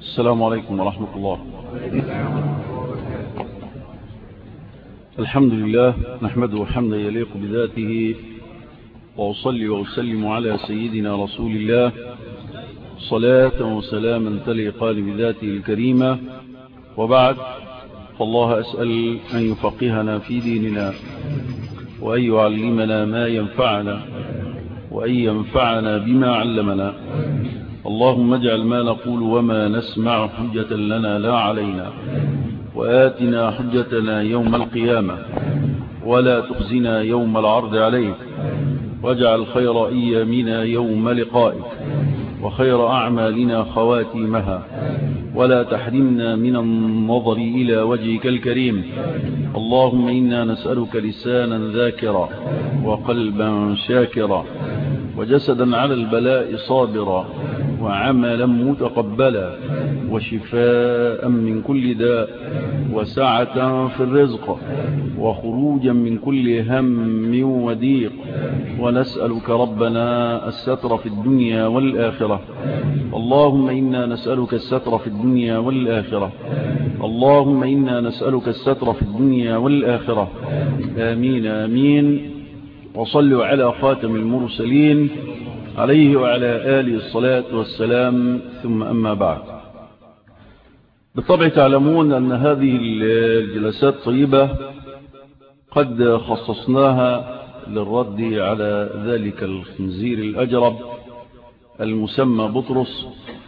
السلام عليكم ورحمة الله الحمد لله نحمده حمدا يليق بذاته وأصلي وأسلم على سيدنا رسول الله صلاة وسلاما تليقان بذاته الكريمة وبعد فالله أسأل أن يفقهنا في ديننا وأن يعلمنا ما ينفعنا وأن ينفعنا بما علمنا اللهم اجعل ما نقول وما نسمع حجة لنا لا علينا وآتنا حجتنا يوم القيامة ولا تخزنا يوم العرض عليك واجعل خير أيامنا يوم لقائك وخير أعمالنا خواتيمها ولا تحرمنا من النظر إلى وجهك الكريم اللهم إنا نسألك لسانا ذاكرا وقلبا شاكرا وجسدا على البلاء صابرا وعملا متقبلا وشفاء من كل داء وسعة في الرزق وخروجا من كل هم وضيق ونسألك ربنا الستر في الدنيا والآخرة اللهم إنا نسألك الستر في الدنيا والآخرة اللهم إنا نسألك الستر في الدنيا والآخرة آمين آمين وصلوا على خاتم المرسلين عليه وعلى آله الصلاة والسلام ثم أما بعد بالطبع تعلمون أن هذه الجلسات طيبة قد خصصناها للرد على ذلك الخنزير الأجرب المسمى بطرس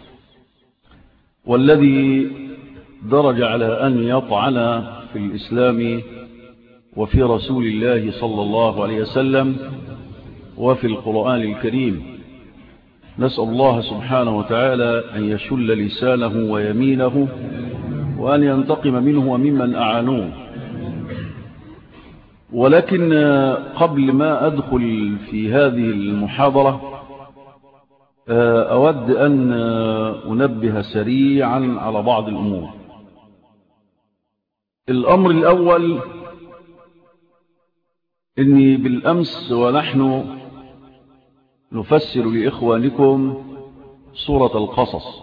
والذي درج على أن يطعن في الإسلام وفي رسول الله صلى الله عليه وسلم وفي القرآن الكريم نسأل الله سبحانه وتعالى أن يشل لسانه ويمينه وأن ينتقم منه وممن أعانوه ولكن قبل ما أدخل في هذه المحاضرة أود أن أنبه سريعا على بعض الأمور الأمر الأول إني بالأمس ونحن نفسر لإخوانكم سورة القصص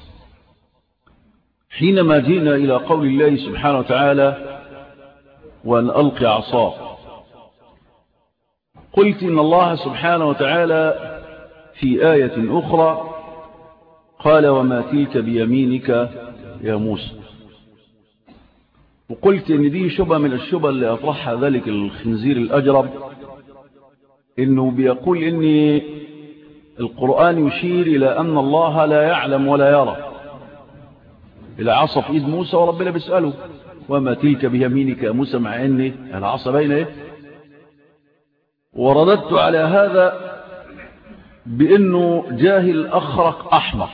حينما جينا إلى قول الله سبحانه وتعالى وأن ألقي عصاه قلت إن الله سبحانه وتعالى في آية أخرى قال وما تلك بيمينك يا موسى وقلت إن دي شبه من الشبه اللي أطرحها ذلك الخنزير الأجرب إنه بيقول إن القرآن يشير إلى أن الله لا يعلم ولا يرى إلى عصا في إيد موسى وربنا بيسأله وما تلك بيمينك يا موسى مع إن العصا بين إيه ورددت على هذا بأنه جاهل أخرق أحمق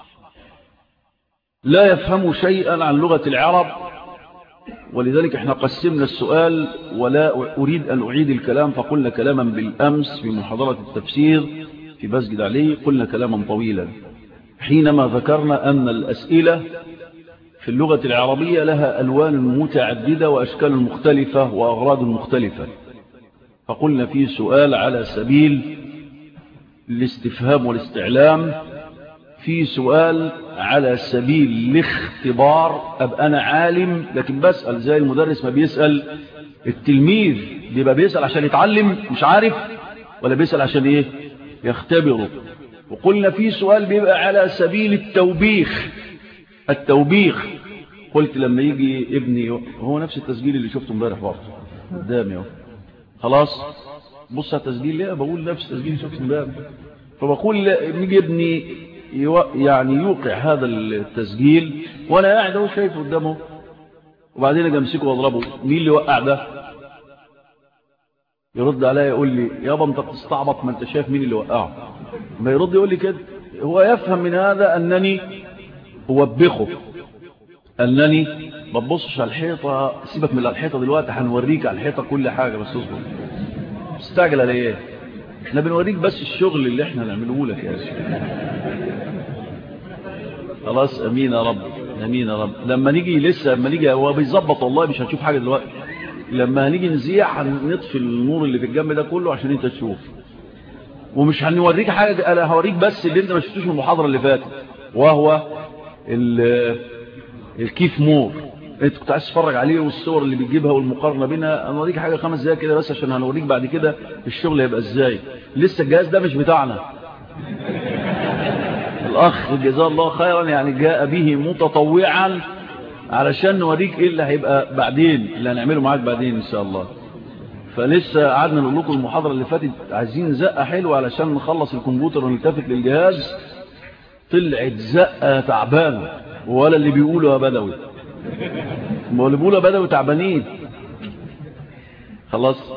لا يفهم شيئا عن لغة العرب ولذلك احنا قسمنا السؤال ولا أريد أن أعيد الكلام فقلنا كلاما بالأمس في محاضرة التفسير في مسجد علي قلنا كلاما طويلا حينما ذكرنا أن الأسئلة في اللغة العربية لها ألوان متعددة وأشكال مختلفة وأغراض مختلفة فقلنا في سؤال على سبيل الاستفهام والاستعلام في سؤال على سبيل الاختبار أبقى أنا عالم لكن بسأل زي المدرس ما بيسأل التلميذ بيبقى بيسأل عشان يتعلم مش عارف ولا بيسأل عشان ايه يختبره وقلنا في سؤال بيبقى على سبيل التوبيخ التوبيخ قلت لما يجي ابني هو نفس التسجيل اللي شفته امبارح برضه قدامي اهو خلاص بص على التسجيل ليه بقول نفس التسجيل اللي شفته امبارح فبقول يجي ابني يعني يوقع هذا التسجيل وانا قاعد اهو شايفه قدامه وبعدين اجي امسكه واضربه مين اللي وقع ده يرد عليا يقول لي يابا انت بتستعبط ما انت شايف مين اللي وقعه ما يرد يقول لي كده هو يفهم من هذا انني اوبخه انني ما تبصش على الحيطه سيبك من الحيطه دلوقتي هنوريك على الحيطه كل حاجه بس اصبر استعجل على ايه احنا بنوريك بس الشغل اللي احنا نعمله لك يا سيدي خلاص امين يا رب امين يا رب لما نيجي لسه لما نيجي هو بيظبط والله مش هتشوف حاجه دلوقتي لما هنيجي نزيع هنطفي النور اللي في الجنب ده كله عشان انت تشوف ومش هنوريك حاجه انا هوريك بس اللي انت ما شفتوش من المحاضره اللي فاتت وهو الكيف مور انت كنت عايز تتفرج عليه والصور اللي بتجيبها والمقارنه بينها انا اوريك حاجه خمس دقايق كده بس عشان هنوريك بعد كده الشغل هيبقى ازاي لسه الجهاز ده مش بتاعنا الاخ جزاه الله خيرا يعني جاء به متطوعا علشان نوريك ايه اللي هيبقى بعدين اللي هنعمله معاك بعدين ان شاء الله فلسه قعدنا نقول لكم المحاضره اللي فاتت عايزين زقه حلوه علشان نخلص الكمبيوتر ونلتفت للجهاز طلعت زقه تعبانه ولا اللي بيقولوا يا بدوي ما اللي بيقولوا يا بدوي تعبانين خلاص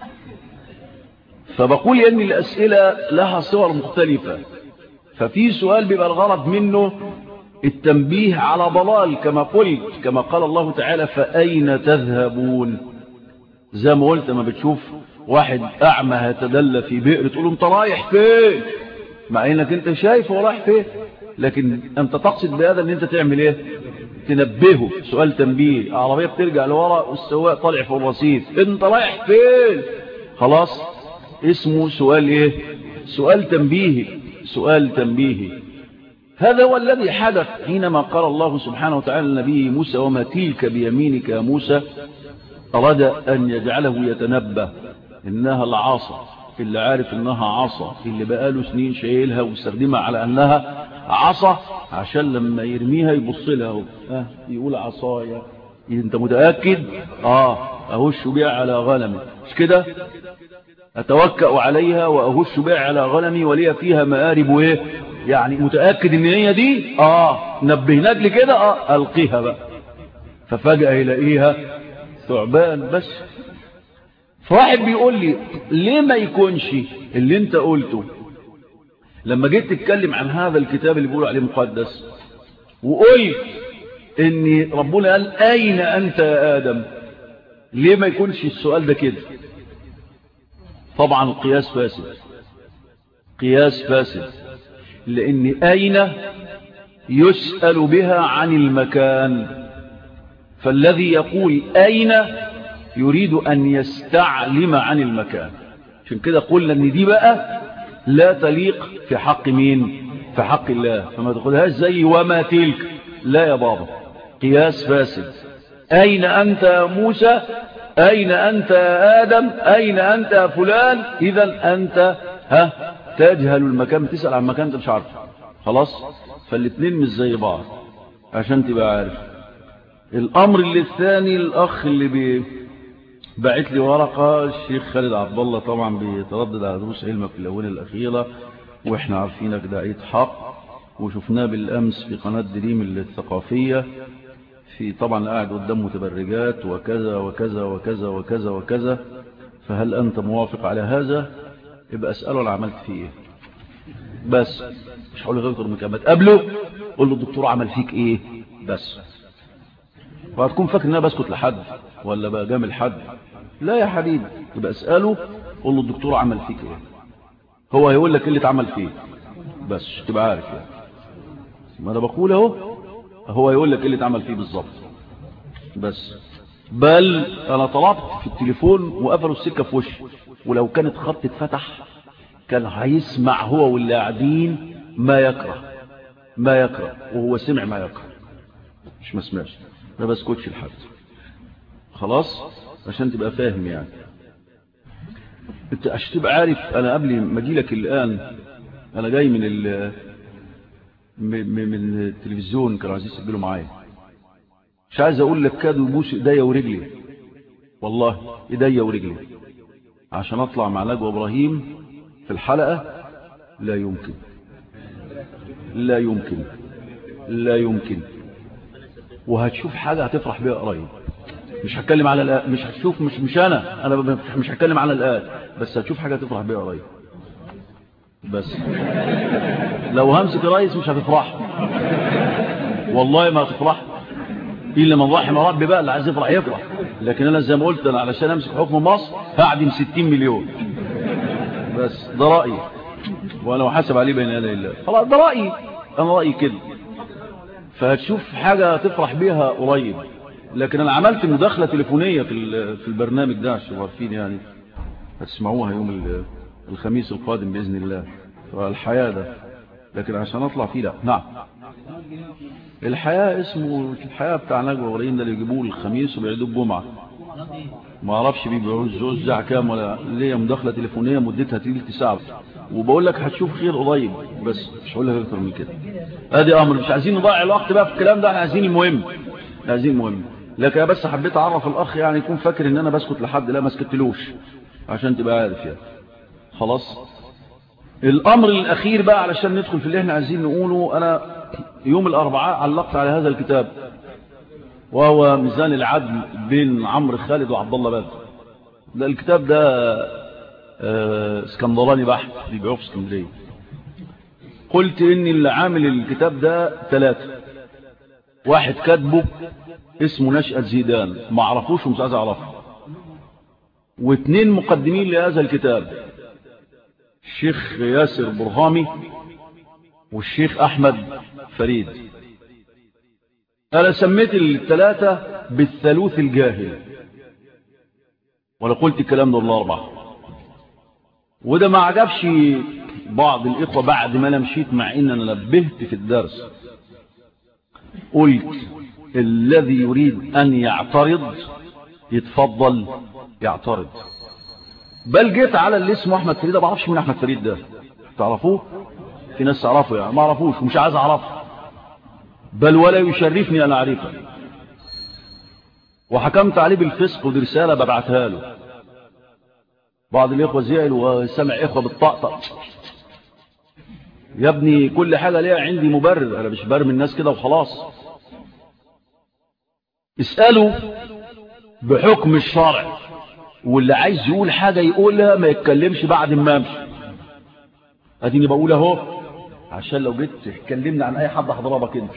فبقول ان الاسئله لها صور مختلفه ففي سؤال بيبقى الغرض منه التنبيه على ضلال كما قلت كما قال الله تعالى فأين تذهبون زي ما قلت ما بتشوف واحد أعمى يتدلى في بئر تقول انت رايح فين مع انك انت شايف هو رايح فين لكن انت تقصد بهذا ان انت تعمل ايه تنبهه سؤال تنبيه عربية بترجع لورا والسواق طالع فوق الرصيف انت رايح فين خلاص اسمه سؤال ايه سؤال تنبيهي سؤال تنبيهي هذا هو الذي حدث حينما قال الله سبحانه وتعالى لنبي موسى وما تلك بيمينك يا موسى أراد أن يجعله يتنبه إنها العصا اللي عارف إنها عصا اللي بقاله سنين شايلها واستخدمها على أنها عصا عشان لما يرميها يبص لها اه يقول عصايا انت متأكد اه اهش بها على غنمي مش كده اتوكأ عليها واهش بها على غنمي ولي فيها مآرب وايه يعني متأكد ان هي دي اه نبهناك لكده اه القيها بقى ففجأة يلاقيها ثعبان بس فواحد بيقول لي ليه ما يكونش اللي انت قلته لما جيت تتكلم عن هذا الكتاب اللي بيقولوا عليه مقدس وقلت ان ربنا قال اين انت يا ادم ليه ما يكونش السؤال ده كده طبعا القياس فاسد قياس فاسد لان اين يسأل بها عن المكان فالذي يقول اين يريد ان يستعلم عن المكان عشان كده قلنا ان دي بقى لا تليق في حق مين في حق الله فما تاخدهاش زي وما تلك لا يا بابا قياس فاسد أين أنت يا موسى أين أنت يا آدم أين أنت يا فلان إذا أنت ها تجهل المكان تسأل عن مكان أنت مش عارف خلاص فالاثنين مش زي بعض عشان تبقى عارف الأمر اللي الثاني الأخ اللي بي بعت لي ورقة الشيخ خالد عبد الله طبعا بيتردد على دروس علمك في الأونه الأخيرة وإحنا عارفينك داعية حق وشفناه بالأمس في قناة دريم الثقافية في طبعا قاعد قدام متبرجات وكذا وكذا وكذا وكذا وكذا فهل أنت موافق على هذا يبقى أسأله أنا عملت فيه إيه بس مش هقول غير من كلمات قبله قول له الدكتور عمل فيك إيه بس وهتكون فاكر ان انا بسكت لحد ولا بجامل حد لا يا حبيبي يبقى اساله قول له الدكتور عمل فيك ايه هو هيقول لك ايه اللي اتعمل فيه بس تبقى عارف يعني ما انا بقول اهو هو هيقول لك ايه اللي اتعمل فيه بالظبط بس بل انا طلعت في التليفون وقفلوا السكه في وشي ولو كانت خط اتفتح كان هيسمع هو واللي قاعدين ما يكره ما يكره وهو سمع ما يكره مش ما سمعش ما بسكتش لحد خلاص عشان تبقى فاهم يعني انت عشان تبقى عارف انا قبل ما اجي لك الان انا جاي من ال من التلفزيون كانوا عايزين يسجلوا معايا مش عايز اقول لك كادوا يبوس ايديا ورجلي والله ايديا ورجلي عشان اطلع مع نجوى ابراهيم في الحلقه لا يمكن لا يمكن لا يمكن وهتشوف حاجة هتفرح بيها قريب مش هتكلم على الآن مش هتشوف مش مش أنا أنا مش هتكلم على الآن بس هتشوف حاجة هتفرح بيها قريب بس لو همسك رئيس مش هتفرح والله ما هتفرح إلا من رحم ربي بقى اللي عايز يفرح يفرح لكن أنا زي ما قلت أنا علشان أمسك حكم مصر هعدم 60 مليون بس ده رأيي وأنا وحسب عليه بين يدي الله خلاص ده رأيي أنا رأيي كده فهتشوف حاجة تفرح بيها قريب لكن انا عملت مداخلة تليفونية في في البرنامج ده عشان عارفين يعني هتسمعوها يوم الخميس القادم بإذن الله الحياة ده لكن عشان اطلع فيه لا نعم الحياة اسمه الحياة بتاع نجوى ورين ده اللي يجيبوه الخميس وبيعيدوه الجمعة ما اعرفش بيبيعوه الزوز ده كام ولا ليه مداخلة تليفونية مدتها تلت ساعة وبقول لك هتشوف خير قريب بس مش هقول لك اكتر من كده ادي امر مش عايزين نضيع الوقت بقى في الكلام ده احنا عايزين المهم عايزين المهم لكن بس حبيت اعرف الاخ يعني يكون فاكر ان انا بسكت لحد لا ما سكتلوش عشان تبقى عارف يعني خلاص الامر الاخير بقى علشان ندخل في اللي احنا عايزين نقوله انا يوم الاربعاء علقت على هذا الكتاب وهو ميزان العدل بين عمرو خالد وعبد الله بدر ده الكتاب ده اسكندراني بحت بيبيعوه في اسكندريه قلت ان اللي عامل الكتاب ده ثلاثه واحد كاتبه اسمه نشأة زيدان ما عرفوش ومش عايز اعرفه واثنين مقدمين لهذا الكتاب الشيخ ياسر برهامي والشيخ احمد فريد انا سميت الثلاثة بالثالوث الجاهل ولا قلت الكلام ده الله اربعة وده ما عجبش بعض الاخوة بعد ما انا مشيت مع ان انا نبهت في الدرس قلت الذي يريد ان يعترض يتفضل يعترض بل جيت على اللي اسمه احمد فريد ما اعرفش مين احمد فريد ده تعرفوه في ناس تعرفه يعني ما اعرفوش ومش عايز اعرفه بل ولا يشرفني ان اعرفه وحكمت عليه بالفسق ودي رساله ببعتها له بعض الاخوه زعل وسمع اخوه بالطقطق يا ابني كل حاجه ليها عندي مبرر انا مش برمي الناس كده وخلاص اسالوا بحكم الشرع واللي عايز يقول حاجة يقولها ما يتكلمش بعد ما امشي اديني بقول اهو عشان لو جيت تكلمني عن اي حد هضربك انت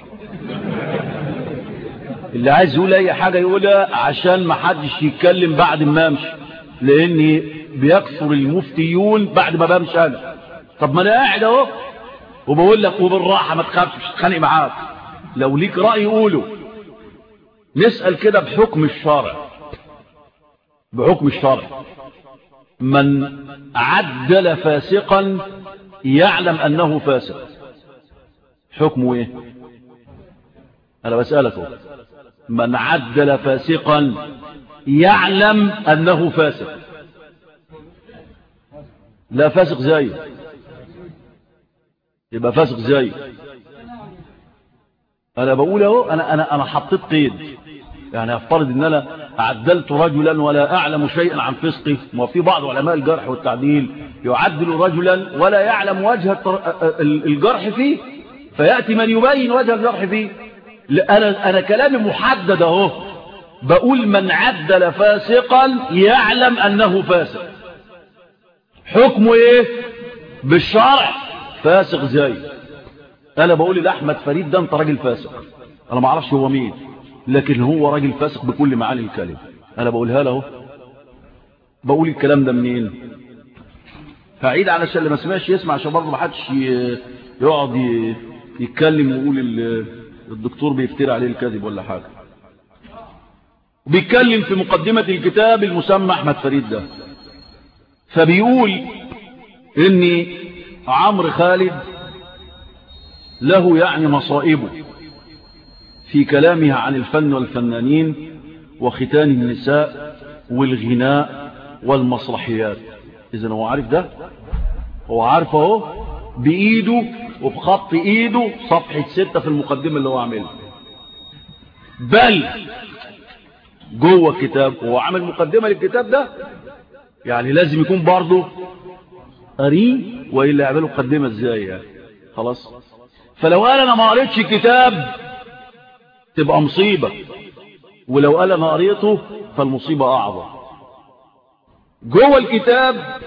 اللي عايز يقول اي حاجة يقولها عشان ما حدش يتكلم بعد ما امشي لاني بيكثر المفتيون بعد ما بمشي انا طب ما انا قاعد اهو وبقول لك وبالراحة ما تخافش مش تتخانق معاك لو ليك رأي قوله نسأل كده بحكم الشرع بحكم الشرع من عدل فاسقا يعلم أنه فاسق حكمه ايه أنا بسألك من عدل فاسقا يعلم أنه فاسق لا فاسق زي يبقى فاسق زي أنا بقول اهو أنا, أنا, أنا حطيت قيد يعني افترض ان انا عدلت رجلا ولا اعلم شيئا عن فسقه وفي بعض علماء الجرح والتعديل يعدل رجلا ولا يعلم وجه الجرح فيه فيأتي من يبين وجه الجرح فيه انا, أنا كلامي محدد اهو بقول من عدل فاسقا يعلم انه فاسق حكمه ايه بالشرع فاسق زي انا بقول لاحمد فريد ده انت راجل فاسق انا ما اعرفش هو مين لكن هو راجل فاسق بكل معاني الكلمة انا بقولها له بقول الكلام ده منين فعيد علشان اللي ما سمعش يسمع عشان برضه ما حدش يقعد يتكلم ويقول الدكتور بيفتري عليه الكذب ولا حاجه بيتكلم في مقدمة الكتاب المسمى احمد فريد ده فبيقول ان عمرو خالد له يعني مصائبه في كلامها عن الفن والفنانين وختان النساء والغناء والمسرحيات إذن هو عارف ده هو عارف اهو بإيده وبخط إيده صفحة ستة في المقدمة اللي هو عاملها بل جوه الكتاب هو عامل مقدمة للكتاب ده يعني لازم يكون برضه قريه وإلا يعمله مقدمة ازاي يعني خلاص فلو قال أنا ما قريتش الكتاب تبقى مصيبة ولو قال أنا قريته فالمصيبة أعظم جوه الكتاب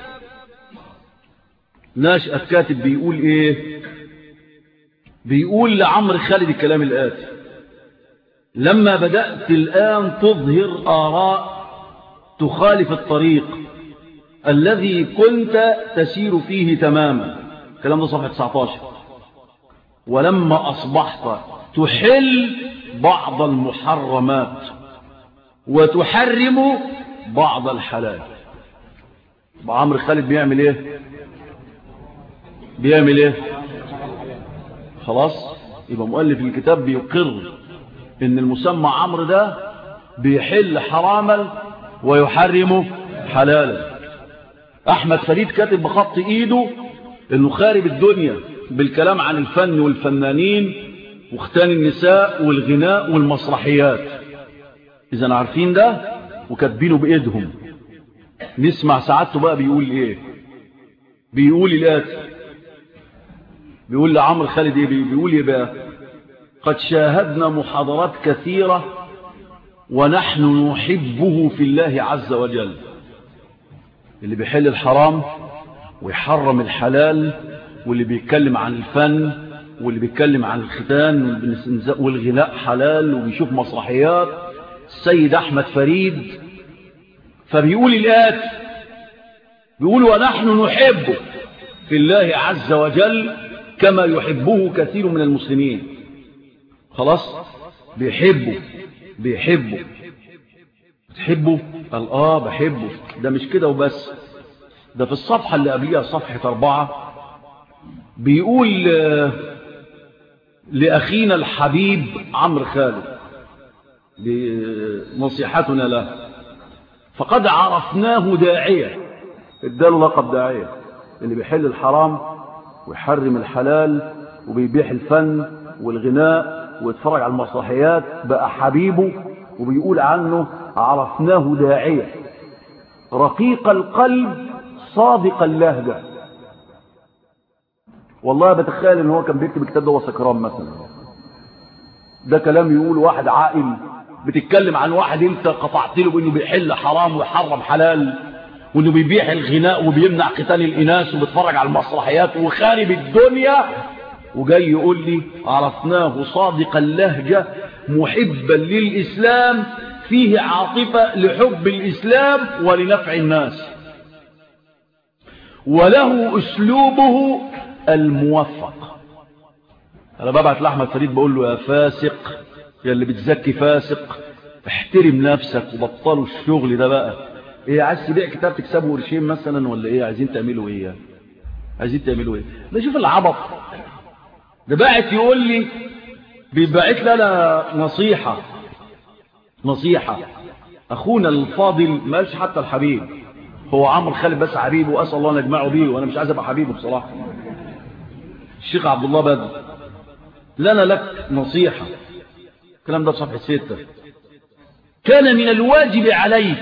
ناشئة كاتب بيقول إيه بيقول لعمر خالد الكلام الآتي لما بدأت الآن تظهر آراء تخالف الطريق الذي كنت تسير فيه تماما الكلام ده صفحة 19 ولما أصبحت تحل بعض المحرمات وتحرم بعض الحلال عمرو خالد بيعمل ايه بيعمل ايه خلاص يبقى مؤلف الكتاب بيقر ان المسمى عمرو ده بيحل حراما ويحرم حلالا احمد فريد كاتب بخط ايده انه خارب الدنيا بالكلام عن الفن والفنانين واختان النساء والغناء والمسرحيات اذا عارفين ده وكاتبينه بايدهم نسمع سعادته بقى بيقول ايه بيقول الاتي بيقول لعمرو خالد ايه بيقول ايه بقى قد شاهدنا محاضرات كثيرة ونحن نحبه في الله عز وجل اللي بيحل الحرام ويحرم الحلال واللي بيتكلم عن الفن واللي بيتكلم عن الختان والغناء حلال وبيشوف مسرحيات السيد أحمد فريد فبيقول الآت بيقول ونحن نحبه في الله عز وجل كما يحبه كثير من المسلمين خلاص بيحبه بيحبه بتحبه قال اه بحبه ده مش كده وبس ده في الصفحة اللي قبليها صفحة أربعة بيقول لأخينا الحبيب عمرو خالد نصيحتنا له فقد عرفناه داعية اداله لقب داعية اللي بيحل الحرام ويحرم الحلال وبيبيح الفن والغناء ويتفرج على المسرحيات بقى حبيبه وبيقول عنه عرفناه داعية رقيق القلب صادق اللهجة والله بتخيل ان هو كان بيكتب الكتاب ده وسكران مثلا ده كلام يقول واحد عاقل بتتكلم عن واحد انت قطعت له بانه بيحل حرام ويحرم حلال وانه بيبيح الغناء وبيمنع قتال الاناث وبيتفرج على المسرحيات وخارب الدنيا وجاي يقول لي عرفناه صادق اللهجة محبا للإسلام فيه عاطفة لحب الإسلام ولنفع الناس وله أسلوبه الموفق أنا ببعت لأحمد فريد بقول له يا فاسق يا اللي بتزكي فاسق احترم نفسك وبطلوا الشغل ده بقى ايه عايز تبيع كتاب تكسبه قرشين مثلا ولا ايه عايزين تعملوا ايه عايزين تعملوا ايه ده شوف العبط ده باعت يقول لي بيبعت لنا نصيحة نصيحة أخونا الفاضل ما قالش حتى الحبيب هو عمرو خالد بس حبيبه وأسأل الله نجمعه بيه وأنا مش عايز أبقى حبيبه بصراحة الشيخ عبد الله بدر لنا لك نصيحة الكلام ده في صفحة ستة كان من الواجب عليك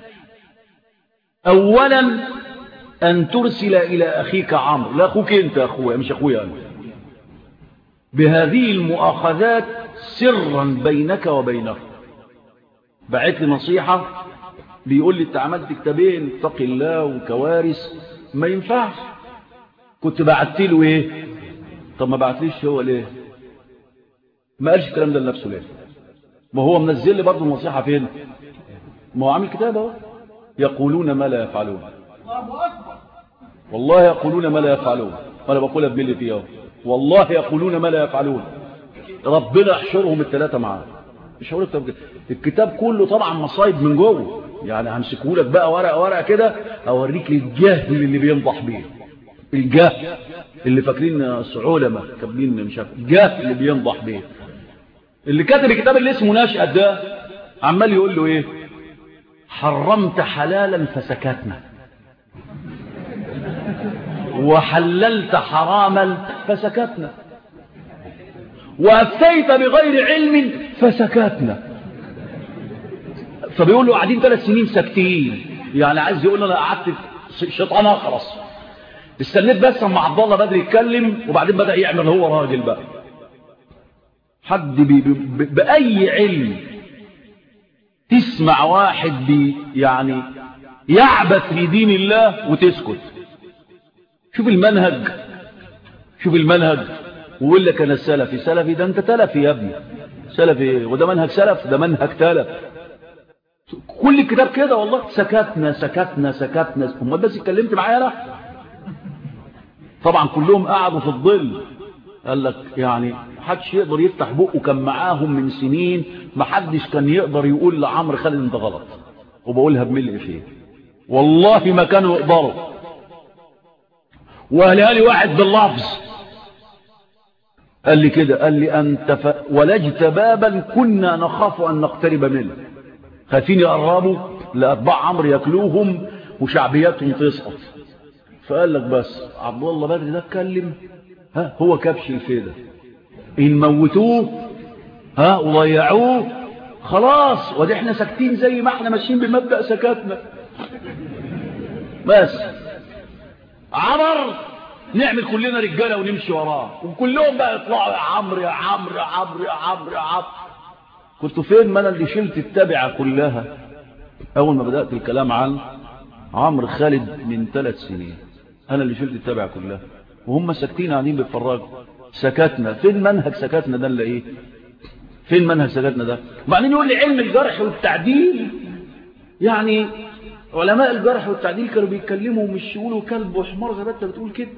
أولا أن ترسل إلى أخيك عمرو لا أخوك أنت أخويا مش أخويا أنا بهذه المؤاخذات سرا بينك وبينه بعت لي نصيحة بيقول لي انت عملت كتابين اتق الله وكوارث ما ينفعش كنت بعت له ايه طب ما بعتليش هو ليه ما قالش الكلام ده لنفسه ليه ما هو منزل لي برضه النصيحة فين ما هو عامل كتاب اهو يقولون ما لا يفعلون والله يقولون ما لا يفعلون وانا بقولها بملي فيه اهو والله يقولون ما لا يفعلون ربنا يحشرهم الثلاثة معاه مش هقول لك الكتاب كله طبعا مصايب من جوه يعني همسكه لك بقى ورقه ورقه كده اوريك الجهل اللي بينضح بيه الجهل اللي فاكرين سعولمة كاتبين مش عارف الجهل اللي بينضح بيه اللي كاتب الكتاب اللي اسمه ناشئ ده عمال يقول له ايه حرمت حلالا فسكتنا وحللت حراما فسكتنا وأفتيت بغير علم فسكتنا فبيقول له قاعدين ثلاث سنين ساكتين يعني عايز يقول انا قعدت شيطان اخرس استنيت بس اما عبد الله بدر يتكلم وبعدين بدا يعمل هو راجل بقى حد بي بي باي علم تسمع واحد بي يعني يعبث في دين الله وتسكت شوف المنهج شوف المنهج ويقول لك انا سلفي سلفي ده انت تلفي يا ابني سلفي وده منهج سلف ده منهج تلف كل الكتاب كده والله سكتنا سكتنا سكتنا هم بس اتكلمت معايا انا طبعا كلهم قعدوا في الظل قال لك يعني محدش يقدر يفتح بقه كان معاهم من سنين محدش كان يقدر يقول لعمرو خالد انت غلط وبقولها بملء فيه والله ما كانوا يقدروا وقالها لي واحد باللفظ قال لي كده قال لي أنت ف... ولجت بابا كنا نخاف أن نقترب منه خايفين يقربوا لأتباع عمرو ياكلوهم وشعبياتهم تسقط فقال لك بس عبد الله بدري ده اتكلم ها هو كبش الفيدة إن موتوه ها وضيعوه خلاص ودي احنا ساكتين زي ما احنا ماشيين بمبدأ سكاتنا بس عمر نعمل كلنا رجاله ونمشي وراه وكلهم بقى يطلعوا يا عمرو يا عمرو يا عمرو يا عمرو يا عمرو كنت فين ما انا اللي شلت التبعه كلها اول ما بدات الكلام عن عمرو خالد من ثلاث سنين انا اللي شلت التبعه كلها وهم ساكتين قاعدين بيتفرجوا سكتنا فين منهج سكتنا ده اللي ايه فين منهج سكتنا ده وبعدين يقول لي علم الجرح والتعديل يعني علماء الجرح والتعديل كانوا بيتكلموا مش يقولوا كلب وحمار زي ما انت بتقول كده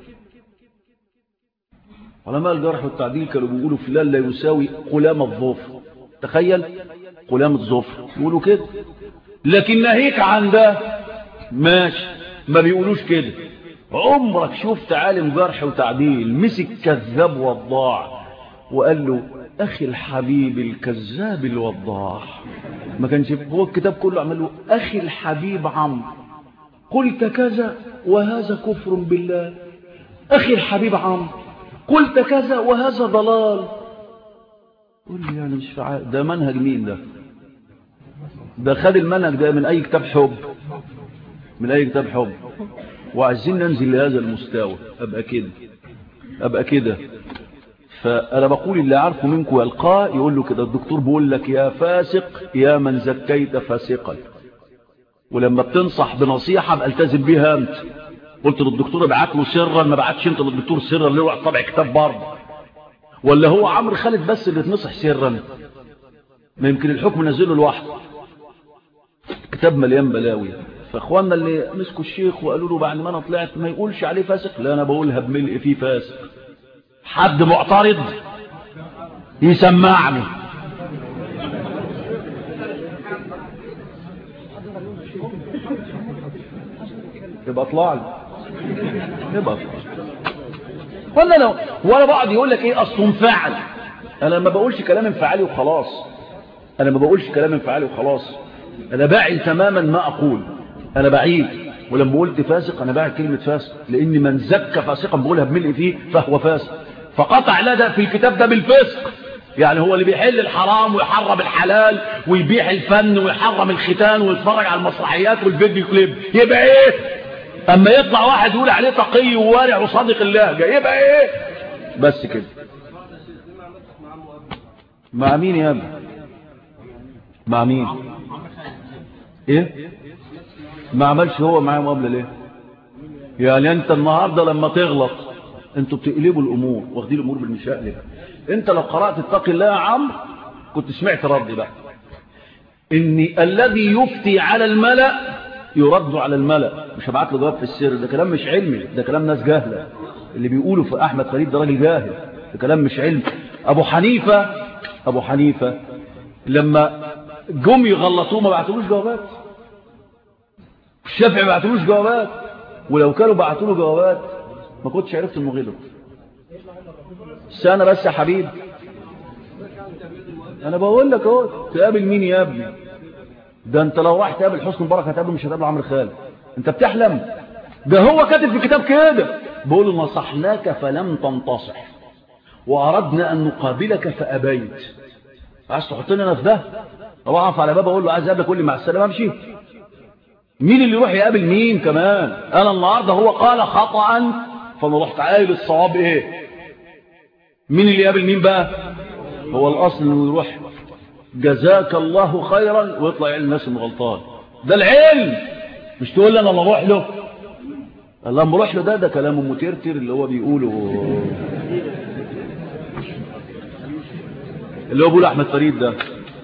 علماء الجرح والتعديل كانوا بيقولوا فلان لا يساوي قلام الظفر تخيل قلام الظفر يقولوا كده لكن ناهيك عن ده ماشي ما بيقولوش كده عمرك شفت عالم جرح وتعديل مسك كذاب وضاع وقال له أخي الحبيب الكذاب الوضاع ما كانش هو الكتاب كله عمل له أخي الحبيب عمرو قلت كذا وهذا كفر بالله أخي الحبيب عمرو قلت كذا وهذا ضلال قول لي يعني مش فعال ده منهج مين ده ده خد المنهج ده من أي كتاب حب من أي كتاب حب وعايزين ننزل لهذا المستوى أبقى كده أبقى كده فأنا بقول اللي عارفه منكم يلقاه يقول له كده الدكتور بيقول لك يا فاسق يا من زكيت فاسقا ولما بتنصح بنصيحة بألتزم بيها أنت قلت للدكتور ابعت له سرا ما بعتش انت للدكتور سرا اللي هو طبع كتاب برضه ولا هو عمرو خالد بس اللي تنصح سرا ما يمكن الحكم نزله لوحده كتاب مليان بلاوي فاخواننا اللي مسكوا الشيخ وقالوا له بعد ما انا طلعت ما يقولش عليه فاسق لا انا بقولها بملء فيه فاسق حد معترض يسمعني يبقى اطلع لي يبقى اطلع ولا لو ولا بعض يقول لك ايه اصل انفعل انا ما بقولش كلام انفعالي وخلاص انا ما بقولش كلام انفعالي وخلاص انا باعل تماما ما اقول انا بعيد ولما قلت فاسق انا باعل كلمه فاسق لان من زكى فاسقا بقولها بملء فيه فهو فاسق فقطع لدى في الكتاب ده بالفسق يعني هو اللي بيحل الحرام ويحرم الحلال ويبيح الفن ويحرم الختان ويتفرج على المسرحيات والفيديو كليب يبقى ايه اما يطلع واحد يقول عليه تقي ووارع وصادق اللهجه يبقى ايه بس كده مع مين يا ابني مع مين ايه ما عملش هو معاه مقابله ليه يعني انت النهارده لما تغلط انتوا بتقلبوا الامور واخدين الامور بالمشقلب انت لو قرات اتقي الله يا عمرو كنت سمعت ردي بقى ان الذي يفتي على الملأ يرد على الملأ مش هبعت له جواب في السر ده كلام مش علمي ده كلام ناس جاهله اللي بيقولوا في احمد فريد ده راجل جاهل ده كلام مش علمي ابو حنيفه ابو حنيفه لما جم يغلطوه ما بعتلوش جوابات الشافعي ما بعتلوش جوابات ولو كانوا بعتوا له جوابات ما كنتش عرفت انه غلط سنة بس يا حبيب انا بقول لك اهو تقابل مين يا ابني ده انت لو راح تقابل حسن مبارك هتقابله مش هتقابل عمرو خالد انت بتحلم ده هو كاتب في الكتاب كده بيقول نصحناك فلم تنتصح واردنا ان نقابلك فابيت عايز تحطني انا في ده لو اقف على باب اقول له عايز اقابلك قول لي مع السلامه امشي مين اللي يروح يقابل مين كمان انا النهارده هو قال خطأ فانا رحت قايل الصواب ايه مين اللي يقابل مين بقى هو الاصل انه يروح جزاك الله خيرا ويطلع يعلم الناس انه غلطان ده العلم مش تقول لي انا اللي اروح له لما اروح له ده ده كلام مترتر اللي هو بيقوله اللي هو بيقول احمد فريد ده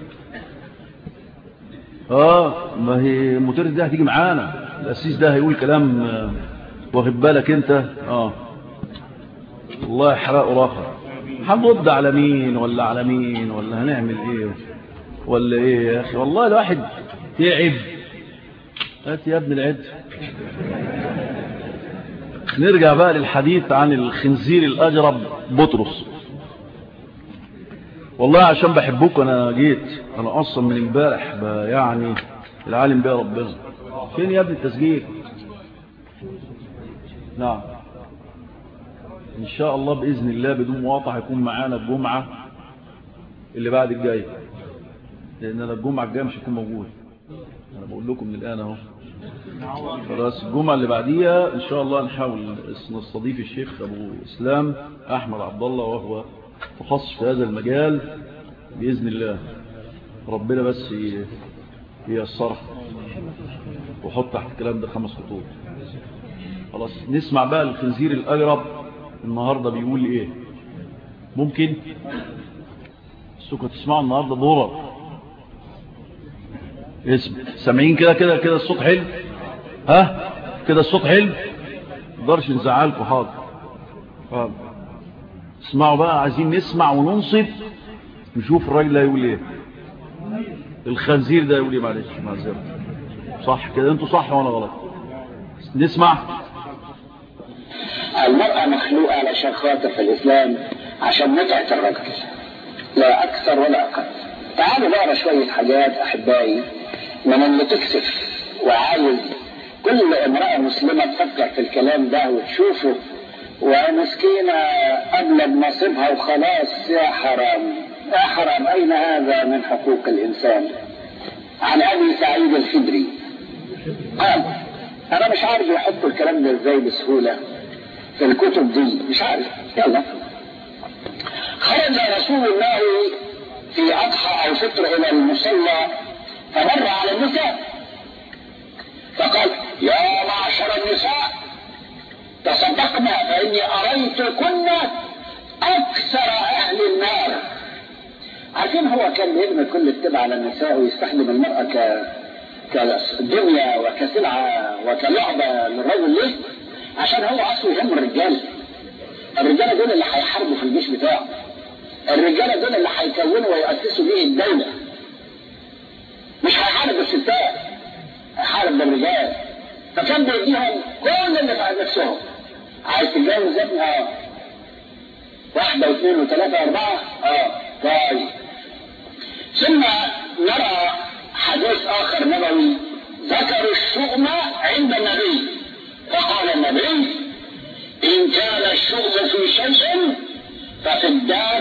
اه ما هي المترتر ده هتيجي معانا الاسيس ده هيقول كلام آه، واخد بالك انت اه الله يحرقه الاخر هنرد على مين ولا على مين ولا هنعمل ايه ولا ايه يا اخي والله الواحد تعب هات يا ابن العد نرجع بقى للحديث عن الخنزير الاجرب بطرس والله عشان بحبوك انا جيت انا اصلا من امبارح يعني العالم بيها ربنا فين يا ابني التسجيل نعم ان شاء الله باذن الله بدون مقاطعه هيكون معانا الجمعه اللي بعد الجايه لان انا الجمعه الجايه مش هكون موجود انا بقول لكم من الان اهو خلاص الجمعه اللي بعديها ان شاء الله نحاول نستضيف الشيخ ابو اسلام احمد عبد الله وهو متخصص في هذا المجال باذن الله ربنا بس ييسرها وحط تحت الكلام ده خمس خطوط خلاص نسمع بقى الخنزير الاجرب النهارده بيقول ايه ممكن السوكة تسمعوا النهارده ضرر اسم سامعين كده كده كده الصوت حلو ها كده الصوت حلو مقدرش نزعلكم حاضر حاضر اسمعوا بقى عايزين نسمع وننصت نشوف الراجل ده هيقول ايه الخنزير ده يقول ايه معلش معذره صح كده انتوا صح وانا غلط نسمع المرأة مخلوقة علشان خاطر في الإسلام عشان متعة الرجل لا أكثر ولا أقل تعالوا نقرا شوية حاجات أحبائي من اللي تكسف وعايز كل امرأة مسلمة تفكر في الكلام ده وتشوفه ومسكينة أبلغ نصيبها وخلاص يا حرام يا حرام أين هذا من حقوق الإنسان عن أبي سعيد الخدري قال أنا مش عارف يحطوا الكلام ده إزاي بسهولة في الكتب دي مش عارف يلا خرج رسول الله في أضحى أو فطر إلى المصلى فمر على النساء فقال يا معشر النساء تصدقنا فإني أريتكن أكثر أهل النار عارفين هو كان بيرمي كل التبع على النساء ويستخدم المرأة ك كدنيا وكسلعة وكلعبة للرجل ليه؟ عشان هو أصله يهم الرجال الرجالة دول اللي هيحاربوا في الجيش بتاعه الرجالة دول اللي هيكونوا ويؤسسوا بيه الدولة مش هيحارب الستات هيحارب بالرجال فكان بيديهم كل اللي في نفسهم عايز تتجوز ابني اه واحدة واثنين وثلاثة أربعة اه طيب ثم نرى حديث آخر نبوي ذكروا الشؤم عند النبي فقال النبي إن كان الشؤم في شيء ففي الدار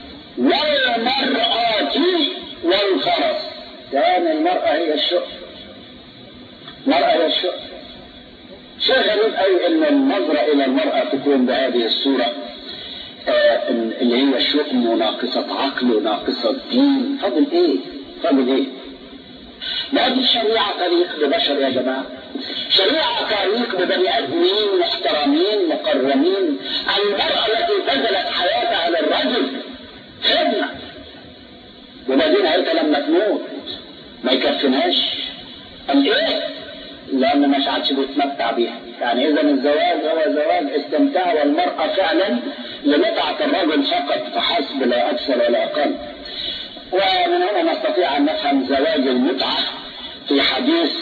والمرأة والفرس كان المرأة هي الشؤم المرأة هي الشؤم شيء غريب أي أن النظرة إلى المرأة تكون بهذه الصورة آه اللي هي الشؤم وناقصة عقل وناقصة دين فضل إيه؟ فضل إيه؟ ما دي شريعة طريق ببشر يا جماعة شريعة طريق ببني آدمين محترمين مكرمين المرأة التي بذلت حياتها للرجل خدمة وبعدين انت لما تموت ما يكفناش قال ايه؟ لأن مش عادش بيتمتع بيها يعني إذا الزواج هو زواج استمتاع والمرأة فعلا لمتعة الرجل فقط فحسب لا أكثر ولا أقل ومن هنا نستطيع أن نفهم زواج المتعة في حديث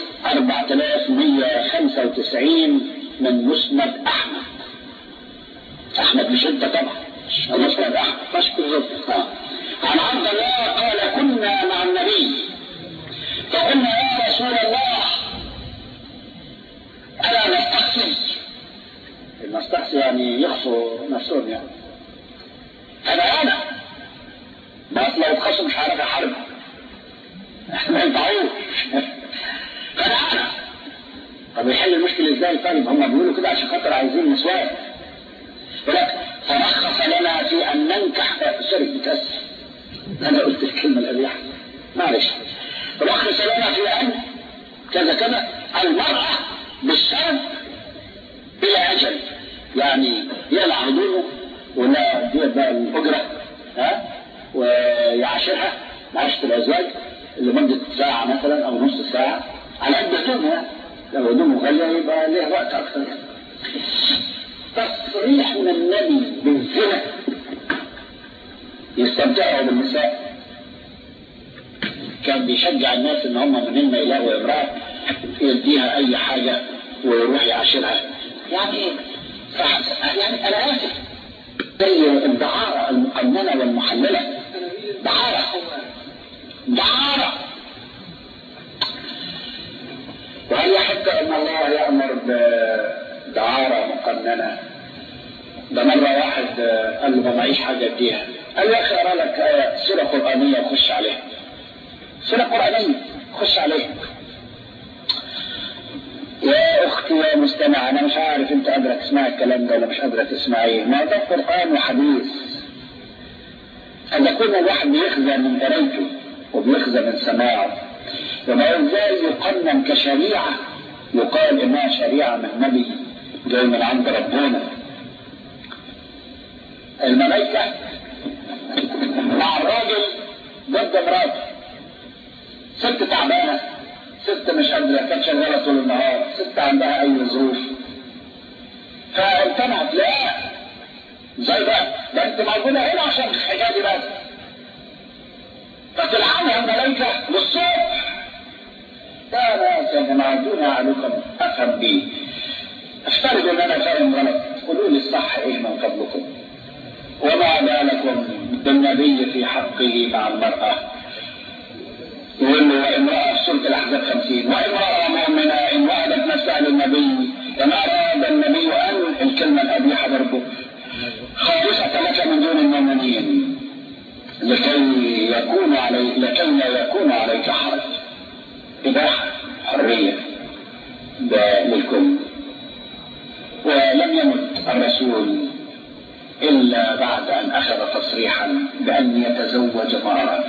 4195 من مسند أحمد أحمد مش أنت طبعا مسند أحمد مش بالظبط عن عبد الله قال كنا مع النبي فقلنا يا رسول الله ألا نستحسن المستحسن يعني يخفوا نفسهم يعني هذا أنا بس لو اتخصم مش عارف احاربه ما ينفعوش فانا انا طب يحل المشكله ازاي طيب هم بيقولوا كده عشان خاطر عايزين نسوان ولكن فرخص لنا في ان ننكح سوري بكسر انا قلت الكلمه القبيحه معلش رخص لنا في ان كذا كذا المراه بالشرط بلا اجل يعني يقلع هدومه ولا دي بقى الاجره ها ويعاشرها معاشرة الأزواج لمدة ساعة مثلا أو نص ساعة على قد هدومها لو هدومه غالية يبقى ليه وقت أكثر تصريح من النبي بالزنا يستمتعوا بالنساء كان بيشجع الناس ان هم منين ما يلاقوا امرأة يديها اي حاجة ويروح يعاشرها يعني يعني انا اسف زي الدعارة المقننة والمحللة قال لي ما معيش حاجه اديها قال لي يا اخي اقرا لك آية سوره قرانيه وخش عليها سوره قرانيه خش عليها يا اختي يا مستمع انا مش عارف انت قادره تسمعي الكلام ده ولا مش قادره تسمعيه ما ده قران وحديث قد يكون الواحد بيخزى من قرايته وبيخزى من سماعه وما ازاي يقنن كشريعه يقال انها شريعه من نبي جاي من عند ربنا الملائكه مع الراجل ضد مراته ست تعبانه ست مش قادره كانت شغاله طول النهار ست عندها اي ظروف فامتنعت لا زي ده ده انت موجوده هنا عشان حجابي بس فتلعنها الملائكه للصبح لا لا يا جماعه دون عليكم افهم بيه افترض ان انا فاهم غلط قولوا لي الصح ايه من فضلكم وما بالكم بالنبي في حقه مع المراه يقول له وامرأة في سورة الأحزاب 50 وامرأة مؤمنة إن وهبت نفسها للنبي كما أراد النبي أن الكلمة القبيحة برضه خالصة لك من دون المؤمنين لكي يكون علي لكي لا يكون عليك حرج إباحة حرية ده للكل ولم يمت الرسول إلا بعد أن أخذ تصريحا بأن يتزوج ما أراد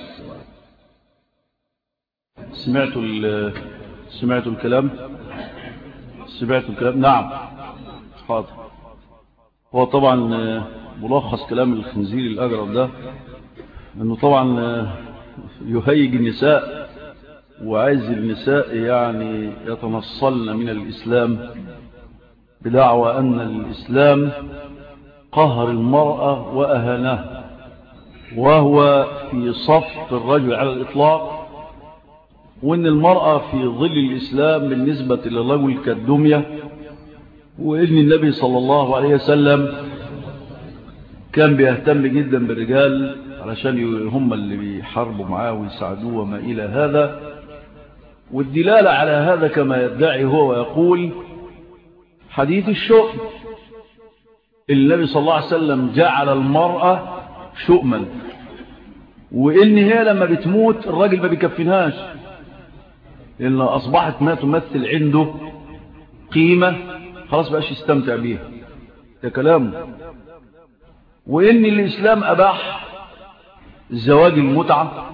سمعتوا سمعتوا الكلام سمعتوا الكلام نعم حاضر هو طبعا ملخص كلام الخنزير الأجرب ده انه طبعا يهيج النساء وعايز النساء يعني يتنصلن من الإسلام بدعوى أن الإسلام قهر المرأة وأهانها وهو في صف الرجل على الإطلاق وان المرأة في ظل الإسلام بالنسبة للرجل كالدمية وإن النبي صلى الله عليه وسلم كان بيهتم جدا بالرجال علشان هم اللي بيحاربوا معاه ويساعدوه وما إلى هذا والدلالة على هذا كما يدعي هو ويقول حديث الشؤم النبي صلى الله عليه وسلم جعل المرأة شؤما وإن هي لما بتموت الراجل ما بيكفنهاش لأن أصبحت ما تمثل عنده قيمة خلاص بقاش يستمتع بيها ده كلامه وإن الإسلام أباح زواج المتعة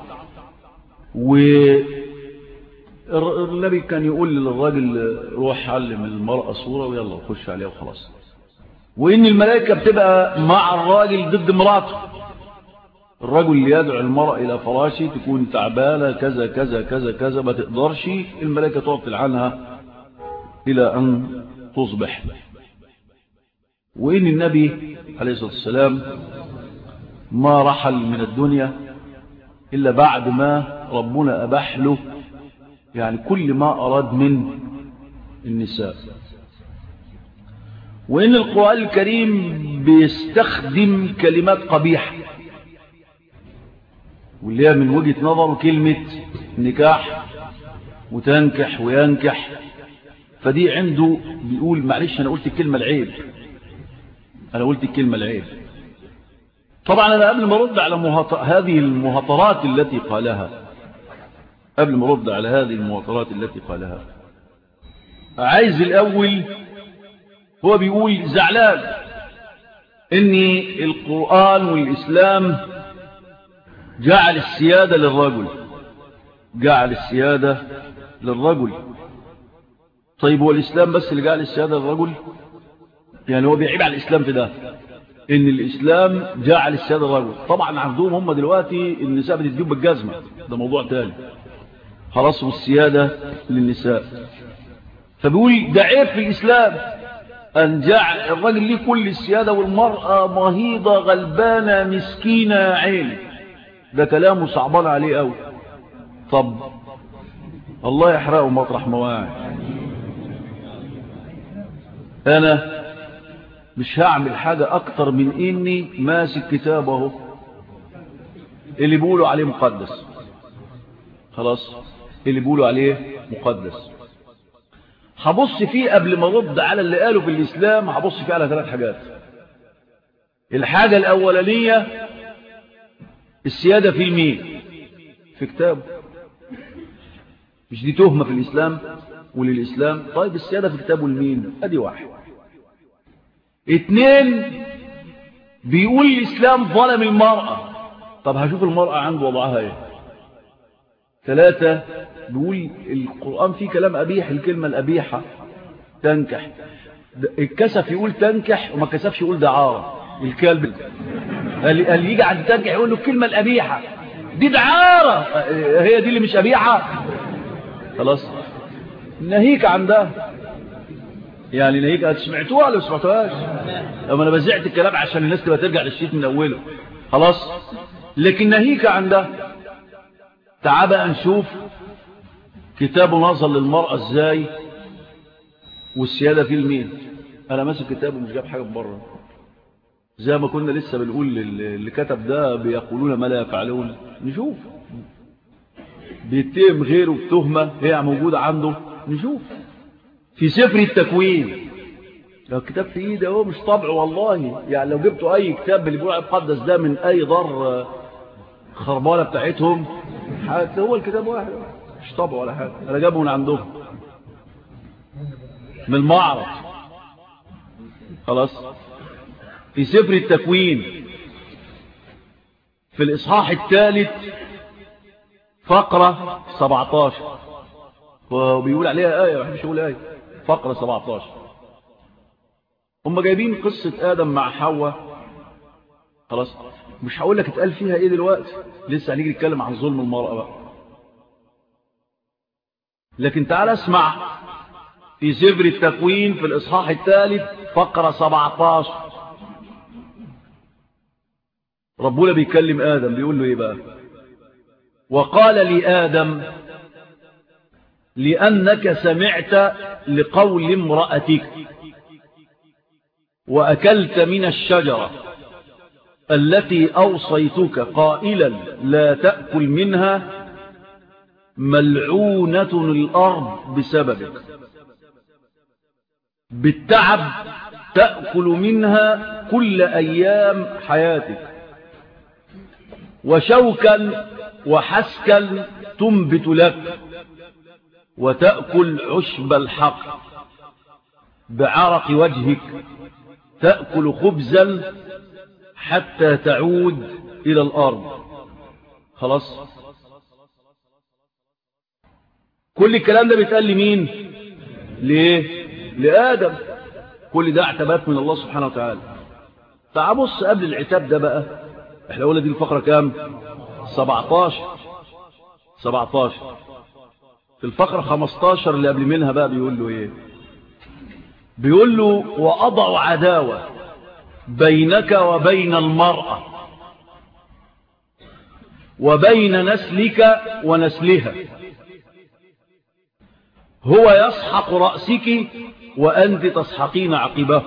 والنبي كان يقول للراجل روح علم المرأة صورة ويلا خش عليها وخلاص وإن الملائكة بتبقى مع الراجل ضد مراته الرجل اللي يدعو المرأة إلى فراشه تكون تعبانة كذا كذا كذا كذا ما تقدرش الملائكة تقعد تلعنها إلى أن تصبح وإن النبي عليه الصلاة والسلام ما رحل من الدنيا إلا بعد ما ربنا أباح له يعني كل ما أراد من النساء وإن القرآن الكريم بيستخدم كلمات قبيحة واللي هي من وجهة نظر كلمة نكاح وتنكح وينكح فدي عنده بيقول معلش أنا قلت الكلمة العيب أنا قلت الكلمة العيب طبعا أنا قبل ما أرد على مهط... هذه المهطرات التي قالها قبل ما أرد على هذه المهطرات التي قالها عايز الأول هو بيقول زعلان ان القرآن والإسلام جعل السيادة للرجل جعل السيادة للرجل طيب هو الإسلام بس اللي جعل السيادة للرجل يعني هو بيعيب على الإسلام في ده ان الإسلام جعل السيادة للرجل طبعا عندهم هم دلوقتي النساء بتديهم بالجزمة ده موضوع تاني خلاص السيادة للنساء فبيقول ده عيب في الإسلام أن جعل الرجل ليه كل السيادة والمرأة مهيضة غلبانة مسكينة عين ده كلامه صعبان عليه قوي طب الله يحرقه مطرح مواعي أنا مش هعمل حاجة أكتر من إني ماسك كتابه اللي بيقولوا عليه مقدس خلاص اللي بيقولوا عليه مقدس هبص فيه قبل ما ارد على اللي قاله في الإسلام هبص فيه على ثلاث حاجات الحاجة الأولانية السيادة في المين في كتابه مش دي تهمة في الإسلام وللإسلام طيب السيادة في كتابه المين أدي واحد اتنين بيقول الإسلام ظلم المرأة طب هشوف المرأة عند وضعها ايه ثلاثة بيقول القرآن فيه كلام أبيح الكلمة الأبيحة تنكح الكسف يقول تنكح وما كسفش يقول دعارة الكلب قال يجي عند تنكح يقول له الكلمة الأبيحة دي دعارة هي دي اللي مش أبيحة خلاص نهيك عن ده يعني نهيك سمعتوها ولا سمعتوهاش اما انا بزعت الكلام عشان الناس تبقى ترجع للشيت من اوله خلاص لكن نهيك عن ده تعال بقى نشوف كتاب نظر للمرأة ازاي والسيادة في المين انا ماسك كتاب ومش جاب حاجة بره زي ما كنا لسه بنقول اللي كتب ده بيقولون ما لا يفعلون نشوف بيتهم غيره بتهمة هي موجودة عنده نشوف في سفر التكوين لو الكتاب في ايدي اهو مش طبع والله يعني لو جبتوا اي كتاب اللي بيقول المقدس ده من اي دار خربانه بتاعتهم هو الكتاب واحد مش طبع ولا حاجه انا جابه من عندهم من المعرض خلاص في سفر التكوين في الاصحاح الثالث فقره 17 وبيقول عليها ايه ما بحبش اقول ايه فقره 17 هم جايبين قصة آدم مع حواء خلاص مش هقول لك اتقال فيها ايه دلوقتي لسه هنيجي نتكلم عن ظلم المرأة بقى لكن تعال اسمع في سفر التكوين في الإصحاح الثالث فقرة 17 ربنا بيكلم آدم بيقول له ايه بقى وقال لآدم لأنك سمعت لقول امرأتك وأكلت من الشجرة التي أوصيتك قائلا لا تأكل منها ملعونة الأرض بسببك بالتعب تأكل منها كل أيام حياتك وشوكا وحسكا تنبت لك وتأكل عشب الحق بعرق وجهك تأكل خبزا حتى تعود إلى الأرض خلاص كل الكلام ده بيتقال لمين ليه لآدم كل ده اعتبات من الله سبحانه وتعالى تعال بص قبل العتاب ده بقى احنا قلنا دي الفقرة كام 17 17 في الفقرة 15 اللي قبل منها بقى بيقول له ايه بيقول له وأضع عداوة بينك وبين المرأة وبين نسلك ونسلها هو يسحق رأسك وأنت تسحقين عقبه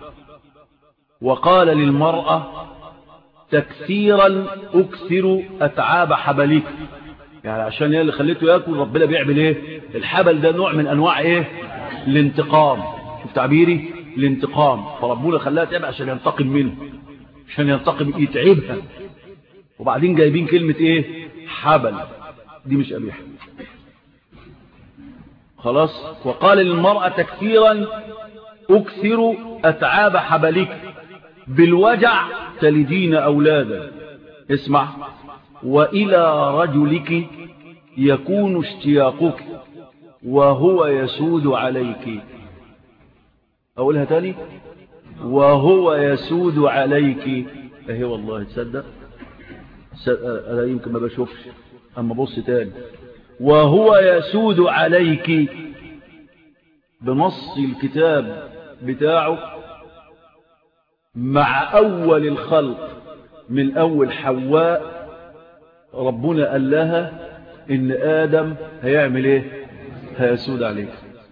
وقال للمرأة تكثيرا أكثر أتعاب حبلك يعني عشان هي اللي خليته يأكل ربنا بيعمل ايه الحبل ده نوع من أنواع ايه الانتقام شوف تعبيري الانتقام فربنا خلاها تعب عشان ينتقم منه عشان ينتقم يتعبها وبعدين جايبين كلمة ايه حبل دي مش قبيحة خلاص وقال للمرأة تكثيرا أكثر أتعاب حبلك بالوجع تلدين أولادا اسمع وإلى رجلك يكون اشتياقك وهو يسود عليك أقولها تاني وهو يسود عليك اهي والله تصدق أنا يمكن ما بشوفش أما بص تاني وهو يسود عليك بنص الكتاب بتاعه مع أول الخلق من أول حواء ربنا قال لها إن آدم هيعمل إيه هيسود عليك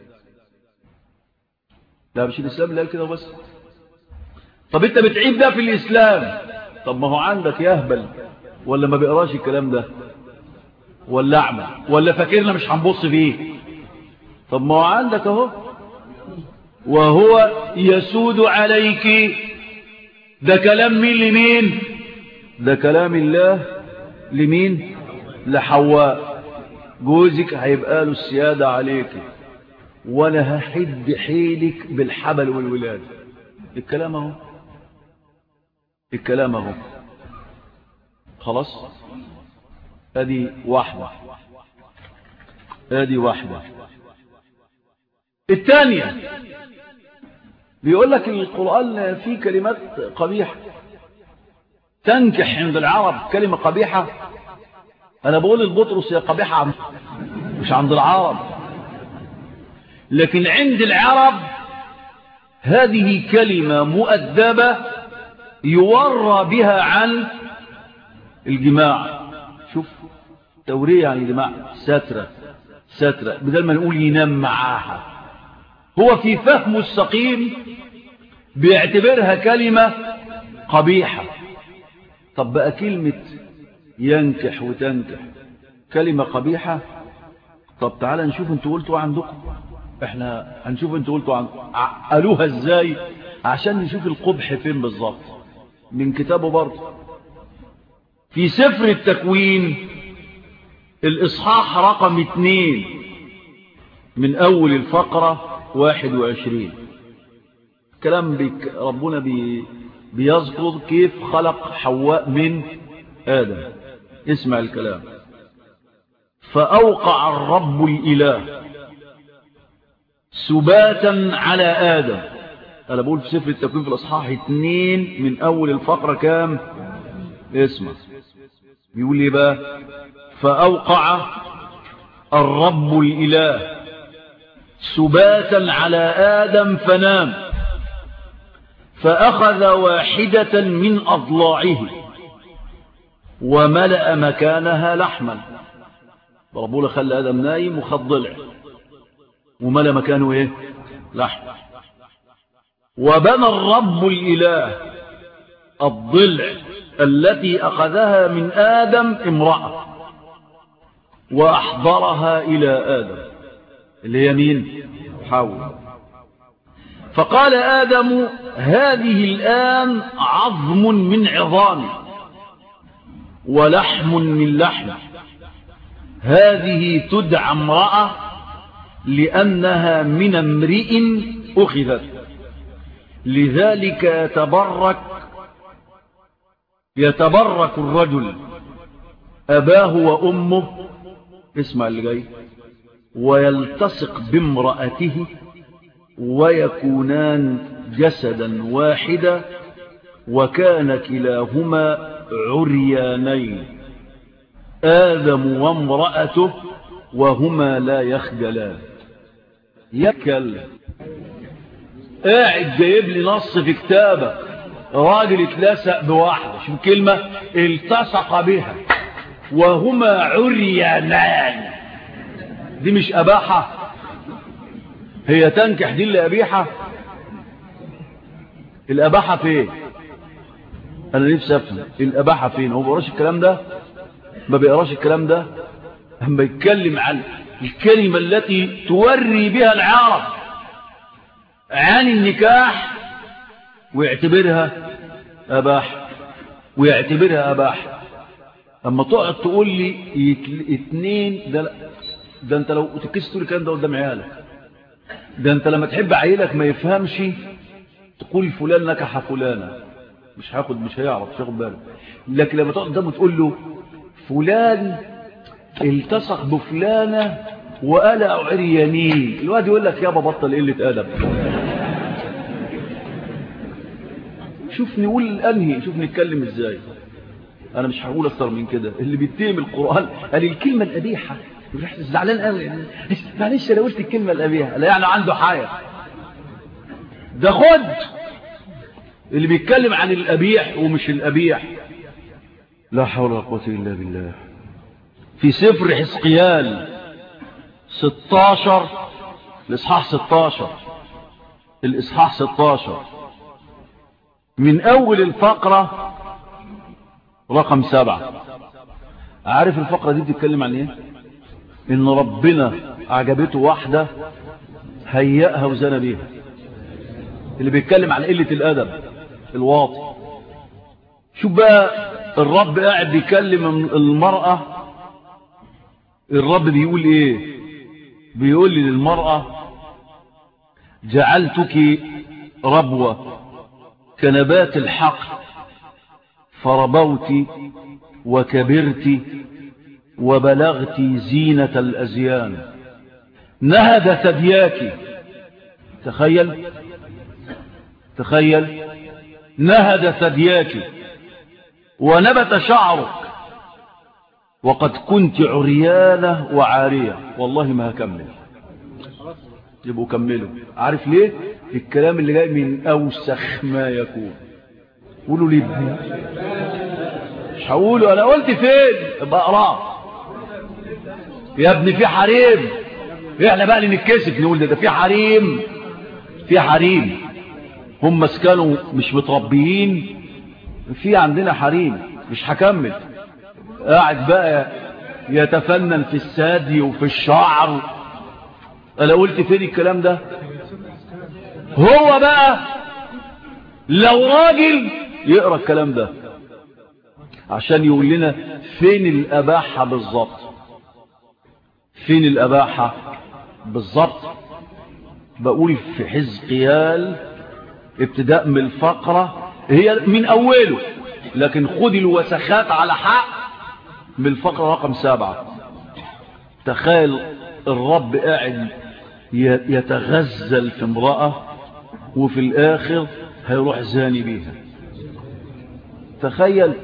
لا مش الإسلام اللي قال كده بس طب أنت بتعيب ده في الإسلام طب ما هو عندك يهبل ولا ما بيقراش الكلام ده ولا أعمى ولا فاكرنا مش هنبص فيه طب ما هو عندك اهو وهو يسود عليك ده كلام مين لمين ده كلام الله لمين لحواء جوزك هيبقى له السيادة عليك وانا هحد حيلك بالحبل والولاد الكلام اهو الكلام اهو خلاص ادي واحدة ادي واحدة الثانية بيقول لك القرآن فيه كلمات قبيحة تنكح عند العرب كلمة قبيحة أنا بقول البطرس هي قبيحة عند مش عند العرب لكن عند العرب هذه كلمة مؤدبة يورى بها عن الجماع شوف تورية عن الجماع سترة سترة بدل ما نقول ينام معاها هو في فهمه السقيم بيعتبرها كلمة قبيحة طب بقى كلمة ينكح وتنكح كلمة قبيحة طب تعالى نشوف انتوا قلتوا عندكم احنا هنشوف انتوا قلتوا عن قالوها ازاي عشان نشوف القبح فين بالظبط من كتابه برضه في سفر التكوين الاصحاح رقم اتنين من اول الفقرة واحد وعشرين كلام بك ربنا بي بيذكر كيف خلق حواء من آدم اسمع الكلام فأوقع الرب الإله سباتا على آدم أنا بقول في سفر التكوين في الأصحاح اتنين من أول الفقرة كام اسمع بيقول لي بقى فأوقع الرب الإله سباتا على آدم فنام فأخذ واحدة من أضلاعه وملأ مكانها لحما ربنا خلى آدم نايم وخد ضلع وملأ مكانه ايه لحم وبنى الرب الإله الضلع التي أخذها من آدم امرأة وأحضرها إلى آدم اللي هي مين حواء فقال آدم هذه الآن عظم من عظام ولحم من لحم هذه تدعى امرأة لأنها من امرئ أخذت لذلك يتبرك يتبرك الرجل أباه وأمه اسمع اللي جاي ويلتصق بامرأته ويكونان جسدا واحدا وكان كلاهما عريانين آدم وامرأته وهما لا يخجلان يكل قاعد جايب لي نص في كتابك راجل اتلسق بواحدة شو كلمة التصق بها وهما عريانان دي مش أباحة هي تنكح دي اللي أبيحة الأباحة فين أنا نفسي أفهم الأباحة فين هو بيقراش الكلام ده ما بيقراش الكلام ده أما يتكلم عن الكلمة التي توري بها العرب عن النكاح ويعتبرها أباح ويعتبرها أباح أما تقعد تقول لي اتنين ده, ده أنت لو تكس تقول الكلام ده قدام عيالك ده أنت لما تحب عيلك ما يفهمش تقول فلان نكح فلانة مش هاخد مش هيعرف مش هاخد باله لكن لما تقعد قدامه تقول له فلان التصق بفلانة وقال عريانين الواد يقول لك يابا بطل قلة أدب شوف نقول أنهي شوف نتكلم ازاي انا مش هقول اكتر من كده اللي بيتهم القرآن قال الكلمة القبيحة زعلان قوي يعني معلش انا قلت الكلمة القبيحة لا يعني عنده حاجة ده خد اللي بيتكلم عن القبيح ومش القبيح لا حول ولا قوة إلا بالله في سفر حسقيال 16 الإصحاح 16 الإصحاح 16 من أول الفقرة رقم سبعة عارف الفقرة دي بتتكلم عن ايه ان ربنا عجبته واحدة هيئها وزنى بيها اللي بيتكلم عن قلة الأدب الواطي شوف بقى الرب قاعد بيكلم المرأة الرب بيقول ايه بيقول لي للمرأة جعلتك ربوة كنبات الحق فربوت وكبرت وبلغت زينة الأزيان نهد ثدياك تخيل تخيل نهد ثدياك ونبت شعرك وقد كنت عريانة وعارية والله ما هكمل يبقوا كملوا عارف ليه الكلام اللي جاي من أوسخ ما يكون قولوا لي ابني مش هقوله أنا قلت فين ابقى اقراه يا ابني في حريم احنا بقى اللي نتكسف نقول ده, ده في حريم في حريم هم كانوا مش متربيين في عندنا حريم مش هكمل قاعد بقى يتفنن في الثدي وفي الشعر انا قلت فين الكلام ده هو بقى لو راجل يقرا الكلام ده عشان يقول لنا فين الاباحه بالظبط فين الاباحه بالظبط بقول في حزقيال ابتداء من الفقره هي من اوله لكن خد الوسخات على حق من الفقره رقم سبعة تخيل الرب قاعد يتغزل في امرأة وفي الآخر هيروح زاني بيها تخيل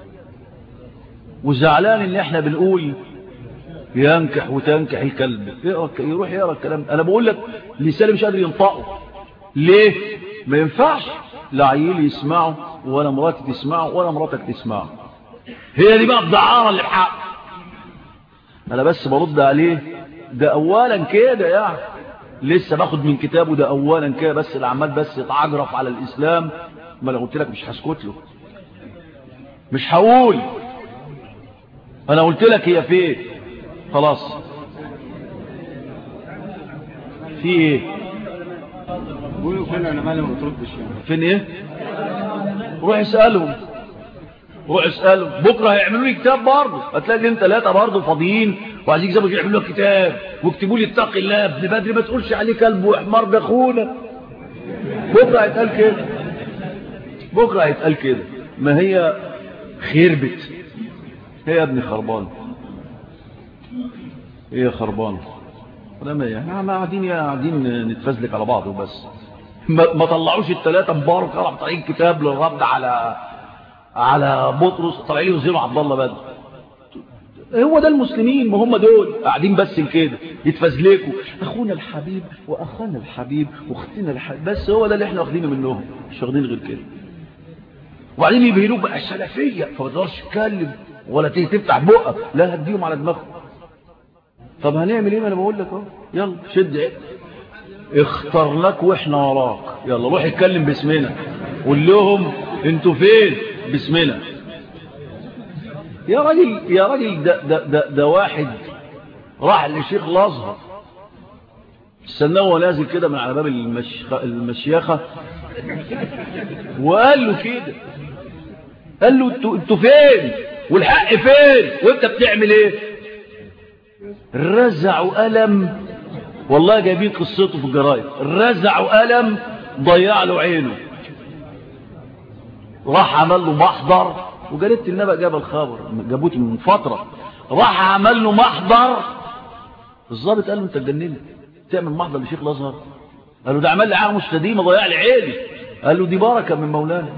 وزعلان ان احنا بنقول ينكح وتنكح الكلب يروح يقرا الكلام انا بقول لك لساني مش قادر ينطقه ليه ما ينفعش لا عيل يسمعه ولا مراتي تسمعه ولا مراتك تسمعه هي دي بقى الدعارة اللي بحق انا بس برد عليه ده اولا كده يعني لسه باخد من كتابه ده اولا كده بس العمال بس يتعجرف على الاسلام ما انا قلت لك مش هسكت له مش هقول انا قلت لك هي فين خلاص في ايه بيقولوا فين انا مالي ما بتردش يعني فين ايه روح اسالهم روح اسالهم بكره هيعملوا لي كتاب برضه هتلاقي انت ثلاثه برضه فاضيين وعايزين يكتبوا يعملوا لك كتاب واكتبوا لي اتقي الله ابن بدري ما تقولش عليه كلب وحمار ده اخونا بكره هيتقال كده بكره هيتقال كده ما هي خربت هي يا ابني خربان هي خربان لما يعني ما قاعدين يا قاعدين نتفزلك على بعض وبس ما, ما طلعوش الثلاثه مبارك راح طالعين كتاب للرد على على بطرس طالعين يوزنوا عبد الله بدر هو ده المسلمين ما هم دول قاعدين بس كده يتفزلكوا اخونا الحبيب واخانا الحبيب واختنا الحبيب بس هو ده اللي احنا واخدينه منهم مش واخدين غير كده وبعدين يبهلوك بقى السلفيه فما تقدرش تتكلم ولا تيجي تفتح بقك لا هديهم على دماغهم طب هنعمل ايه ما انا بقول لك اهو يلا شد عقل اختار لك واحنا وراك يلا روح اتكلم باسمنا قول لهم انتوا فين باسمنا يا راجل يا راجل ده ده ده, ده واحد راح لشيخ الازهر استناه وهو نازل كده من على باب المشخ... المشيخه وقال له كده قال له انتوا انتوا فين والحق فين وانت بتعمل ايه رزعوا قلم والله جايبين قصته في الجرايد رزعوا قلم ضيع له عينه راح عمل له محضر وجريدة النبأ جاب الخبر جابوه من فترة راح عمل له محضر الضابط قال له انت اتجننت تعمل محضر لشيخ الازهر قال له ده عمل لي عام مستديمه ضيع لي عيني قال له دي بركه من مولانا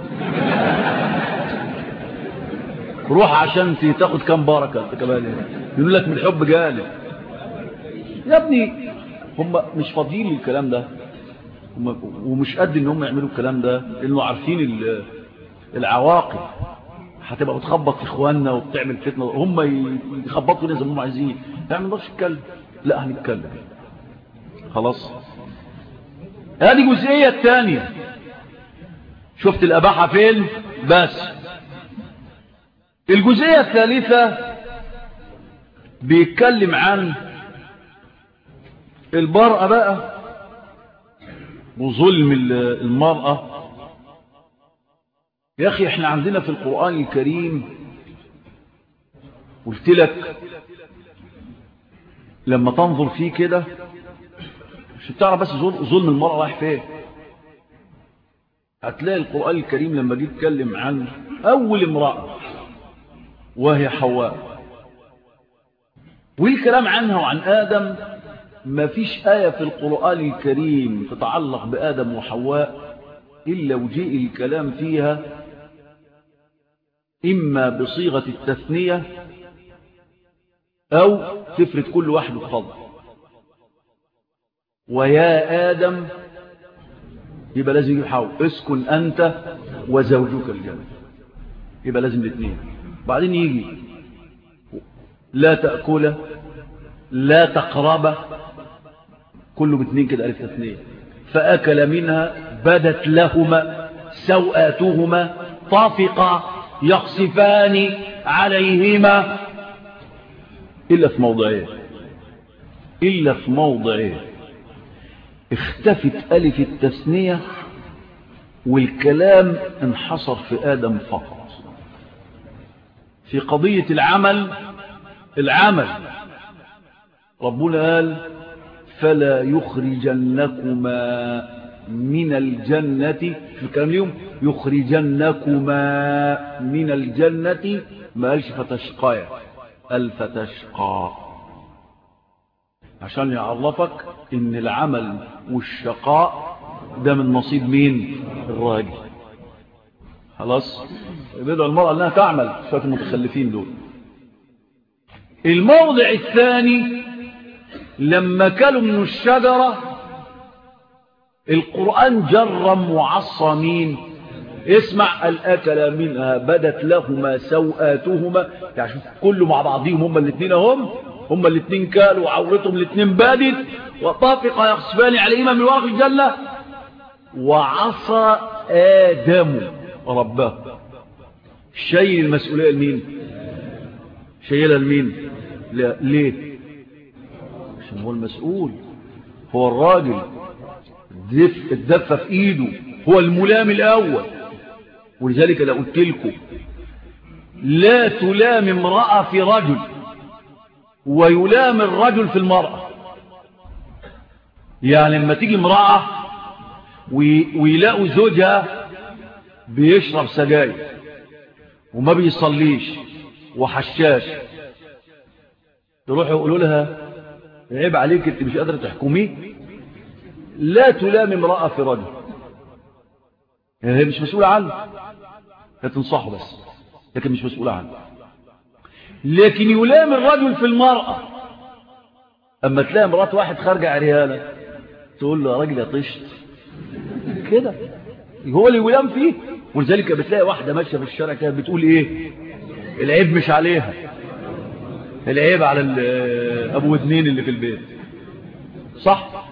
روح عشان تاخد كام بركه انت كمان يقول لك من الحب جالي يا ابني هم مش فاضيين للكلام ده هم ومش قد ان هم يعملوا الكلام ده لانه عارفين العواقب هتبقى بتخبط في اخواننا وبتعمل فتنه هم يخبطوا فينا زي ما هم عايزين لا ما نقدرش نتكلم لا هنتكلم خلاص هذه الجزئيه الثانيه شفت الاباحه فين بس الجزئيه الثالثه بيتكلم عن المرأة بقى وظلم المرأة يا أخي احنا عندنا في القرآن الكريم قلت لك لما تنظر فيه كده مش تعرف بس ظلم المرأة رايح فين هتلاقي القرآن الكريم لما جه يتكلم عن أول امرأة وهي حواء والكلام عنها وعن آدم ما فيش آية في القرآن الكريم تتعلق بآدم وحواء إلا وجيء الكلام فيها إما بصيغة التثنية أو تفرد كل واحد بفضل ويا آدم يبقى لازم يجيب حاول اسكن أنت وزوجك الجنة يبقى لازم الاثنين بعدين يجي لا تأكل لا تقرب كله باثنين كده ألف تثنية فأكل منها بدت لهما سوآتهما طافقا يقصفان عليهما إلا في موضعين إلا في موضعين اختفت ألف التثنية والكلام انحصر في آدم فقط في قضية العمل العمل ربنا قال فلا يخرجنكما من الجنة في الكلام اليوم يخرجنكما من الجنة ما قالش فتشقايا قال فتشقى عشان يعرفك ان العمل والشقاء ده من نصيب مين الراجل خلاص بدعو المرأة انها تعمل شوية المتخلفين دول الموضع الثاني لما كلوا من الشجرة القرآن جرم وعصى مين اسمع الأكل منها بدت لهما سوآتهما يعني شوف كله مع بعضهم هم الاثنين هم هم الاثنين كالوا وعورتهم الاثنين بادت وطافق يخصفان عليهما من ورق الجنة وعصى آدم ربه شيء المسؤولية لمين شيلها لمين لا ليه عشان هو المسؤول هو الراجل الدفة في ايده هو الملام الاول ولذلك لو قلت لكم لا تلام امرأة في رجل ويلام الرجل في المرأة يعني لما تيجي امرأة ويلاقوا زوجها بيشرب سجاير وما بيصليش وحشاش يروحوا يقولوا لها عيب عليك انت مش قادرة تحكميه لا تلام امرأة في رجل يعني هي مش مسؤولة عنه هي تنصحه بس لكن مش مسؤولة عنه لكن يلام الرجل في المرأة اما تلاقي مرات واحد خارجة عريانة تقول له يا راجل يا طشت كده هو اللي يلام فيه ولذلك بتلاقي واحدة ماشية في الشارع كده بتقول ايه العيب مش عليها العيب على ابو ودنين اللي في البيت صح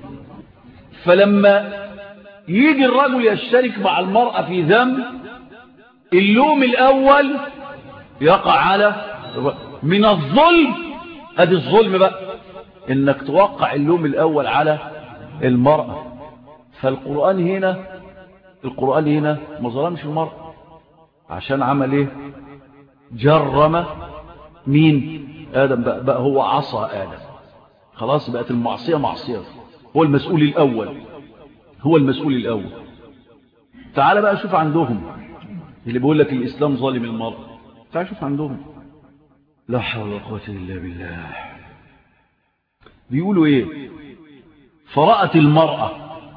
فلما يجي الرجل يشترك مع المرأة في ذنب اللوم الاول يقع على من الظلم ادي الظلم بقى انك توقع اللوم الاول على المرأة فالقرآن هنا القرآن هنا ما ظلمش المرأة عشان عمل ايه جرم مين آدم بقى, بقى هو عصى آدم خلاص بقت المعصية معصية هو المسؤول الأول هو المسؤول الأول تعال بقى شوف عندهم اللي بيقول لك الإسلام ظالم المرأة تعال شوف عندهم لا حول ولا قوة إلا بالله بيقولوا إيه فرأت المرأة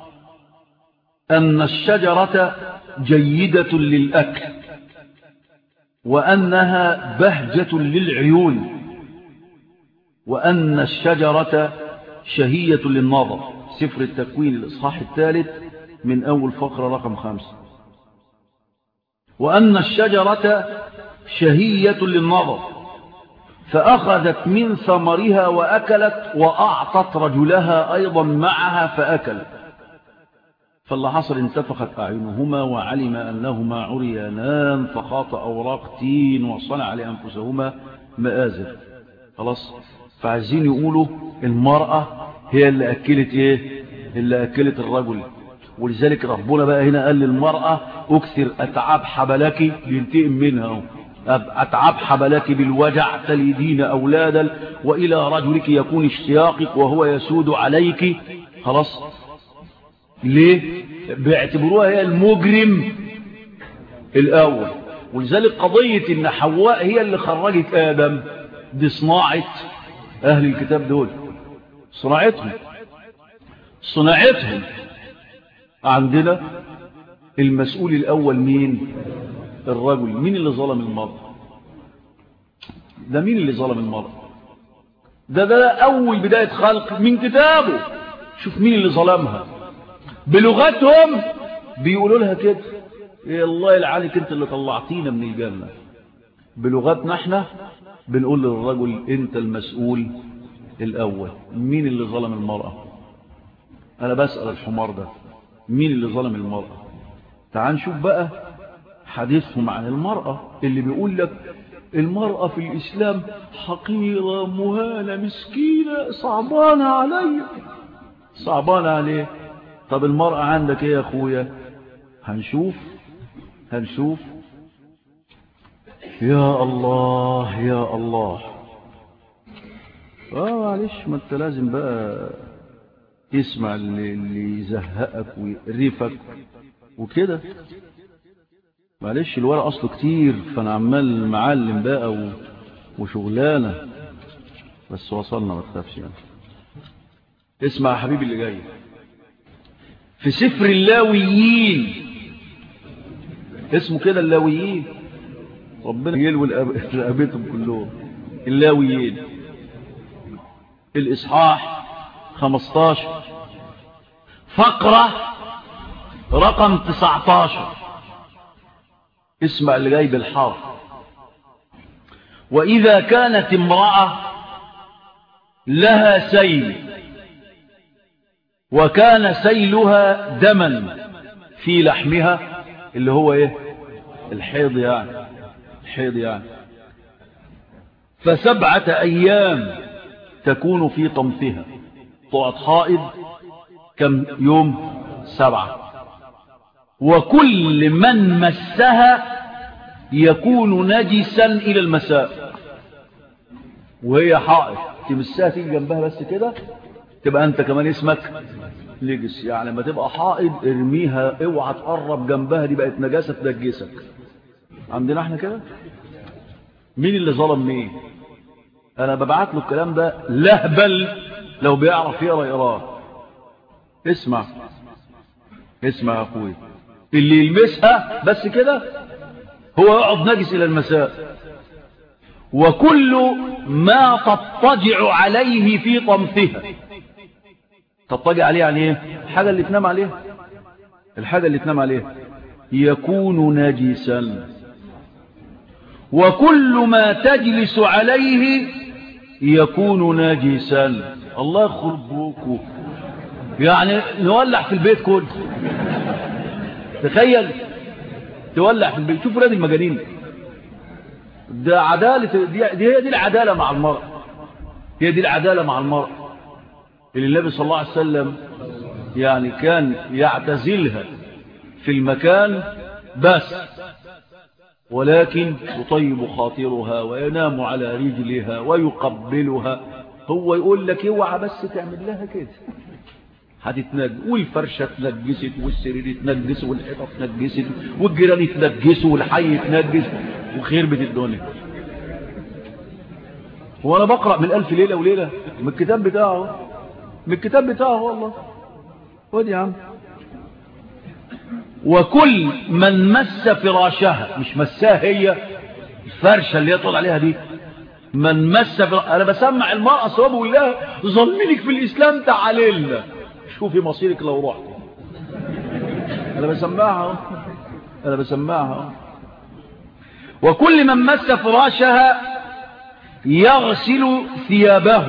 أن الشجرة جيدة للأكل وأنها بهجة للعيون وأن الشجرة شهية للنظر سفر التكوين الإصحاح الثالث من أول فقرة رقم خمسة وأن الشجرة شهية للنظر فأخذت من ثمرها وأكلت وأعطت رجلها أيضا معها فأكل فاللي حصل انتفخت أعينهما وعلم أنهما عريانان فخاط أوراق تين وصنع لأنفسهما مآزر خلاص فعايزين يقولوا المرأة هي اللي أكلت إيه اللي أكلت الرجل ولذلك ربنا بقى هنا قال للمرأة اكثر اتعاب حبلك ينتقم منها اتعاب حبلك بالوجع تلدين اولادا والى رجلك يكون اشتياقك وهو يسود عليك خلاص ليه بيعتبروها هي المجرم الاول ولذلك قضية ان حواء هي اللي خرجت ادم دي صناعة اهل الكتاب دول صناعتهم صناعتهم عندنا المسؤول الاول مين الرجل مين اللي ظلم المرأة ده مين اللي ظلم المرأة ده ده اول بداية خلق من كتابه شوف مين اللي ظلمها بلغتهم بيقولوا لها كده يا الله يلعنك انت اللي طلعتينا من الجنة بلغتنا احنا بنقول للرجل انت المسؤول الاول مين اللي ظلم المرأة انا بسأل الحمار ده مين اللي ظلم المرأة تعال نشوف بقى حديثهم عن المرأة اللي بيقول لك المرأة في الإسلام حقيرة مهانة مسكينة صعبانة علي صعبانة عليه طب المرأة عندك ايه يا اخويا هنشوف هنشوف يا الله يا الله اه معلش ما انت لازم بقى تسمع اللي, اللي يزهقك ويقرفك وكده معلش الورق اصله كتير فانا عمال معلم بقى و... وشغلانه بس وصلنا ما تخافش يعني اسمع يا حبيبي اللي جاي في سفر اللاويين اسمه كده اللاويين ربنا يلوي رقبتهم كلهم اللاويين الإصحاح 15 فقرة رقم 19 اسمع اللي جاي بالحرف وإذا كانت امرأة لها سيل وكان سيلها دما في لحمها اللي هو ايه الحيض يعني الحيض يعني فسبعة ايام تكون في طمثها تقعد حائض كم يوم سبعة وكل من مسها يكون نجسا الى المساء وهي حائض تمسها تيجي جنبها بس كده تبقى انت كمان اسمك نجس يعني لما تبقى حائض ارميها اوعى تقرب جنبها دي بقت نجاسة تنجسك عندنا احنا كده مين اللي ظلم مين انا ببعت له الكلام ده لهبل لو بيعرف يقرا يقراه اسمع اسمع يا اخوي اللي يلمسها بس كده هو يقعد نجس الى المساء وكل ما تضطجع عليه في طمثها تضطجع عليه يعني ايه الحاجة اللي تنام عليها الحاجة اللي تنام عليها يكون نجسا وكل ما تجلس عليه يكون نجسا الله يخرب بوكو يعني نولع في البيت كله تخيل تولع في البيت شوف ولاد المجانين ده عدالة دي, دي هي دي العدالة مع المرأة هي دي العدالة مع المرأة اللي النبي صلى الله عليه وسلم يعني كان يعتزلها في المكان بس ولكن يطيب خاطرها وينام على رجلها ويقبلها هو يقول لك اوعى بس تعمل لها كده هتتنجس والفرشة اتنجست والسرير اتنجس والحيطة اتنجست والجيران اتنجسوا والحي اتنجس وخربت الدنيا وانا بقرأ من ألف ليلة وليلة من الكتاب بتاعه من الكتاب بتاعه والله ودي يا عم وكل من مس فراشها مش مساها هي الفرشة اللي يطلع عليها دي من مس فراشها انا بسمع المرأة صواب الله ظلمينك في الاسلام تعالي لنا شوفي مصيرك لو رحت انا بسمعها انا بسمعها وكل من مس فراشها يغسل ثيابه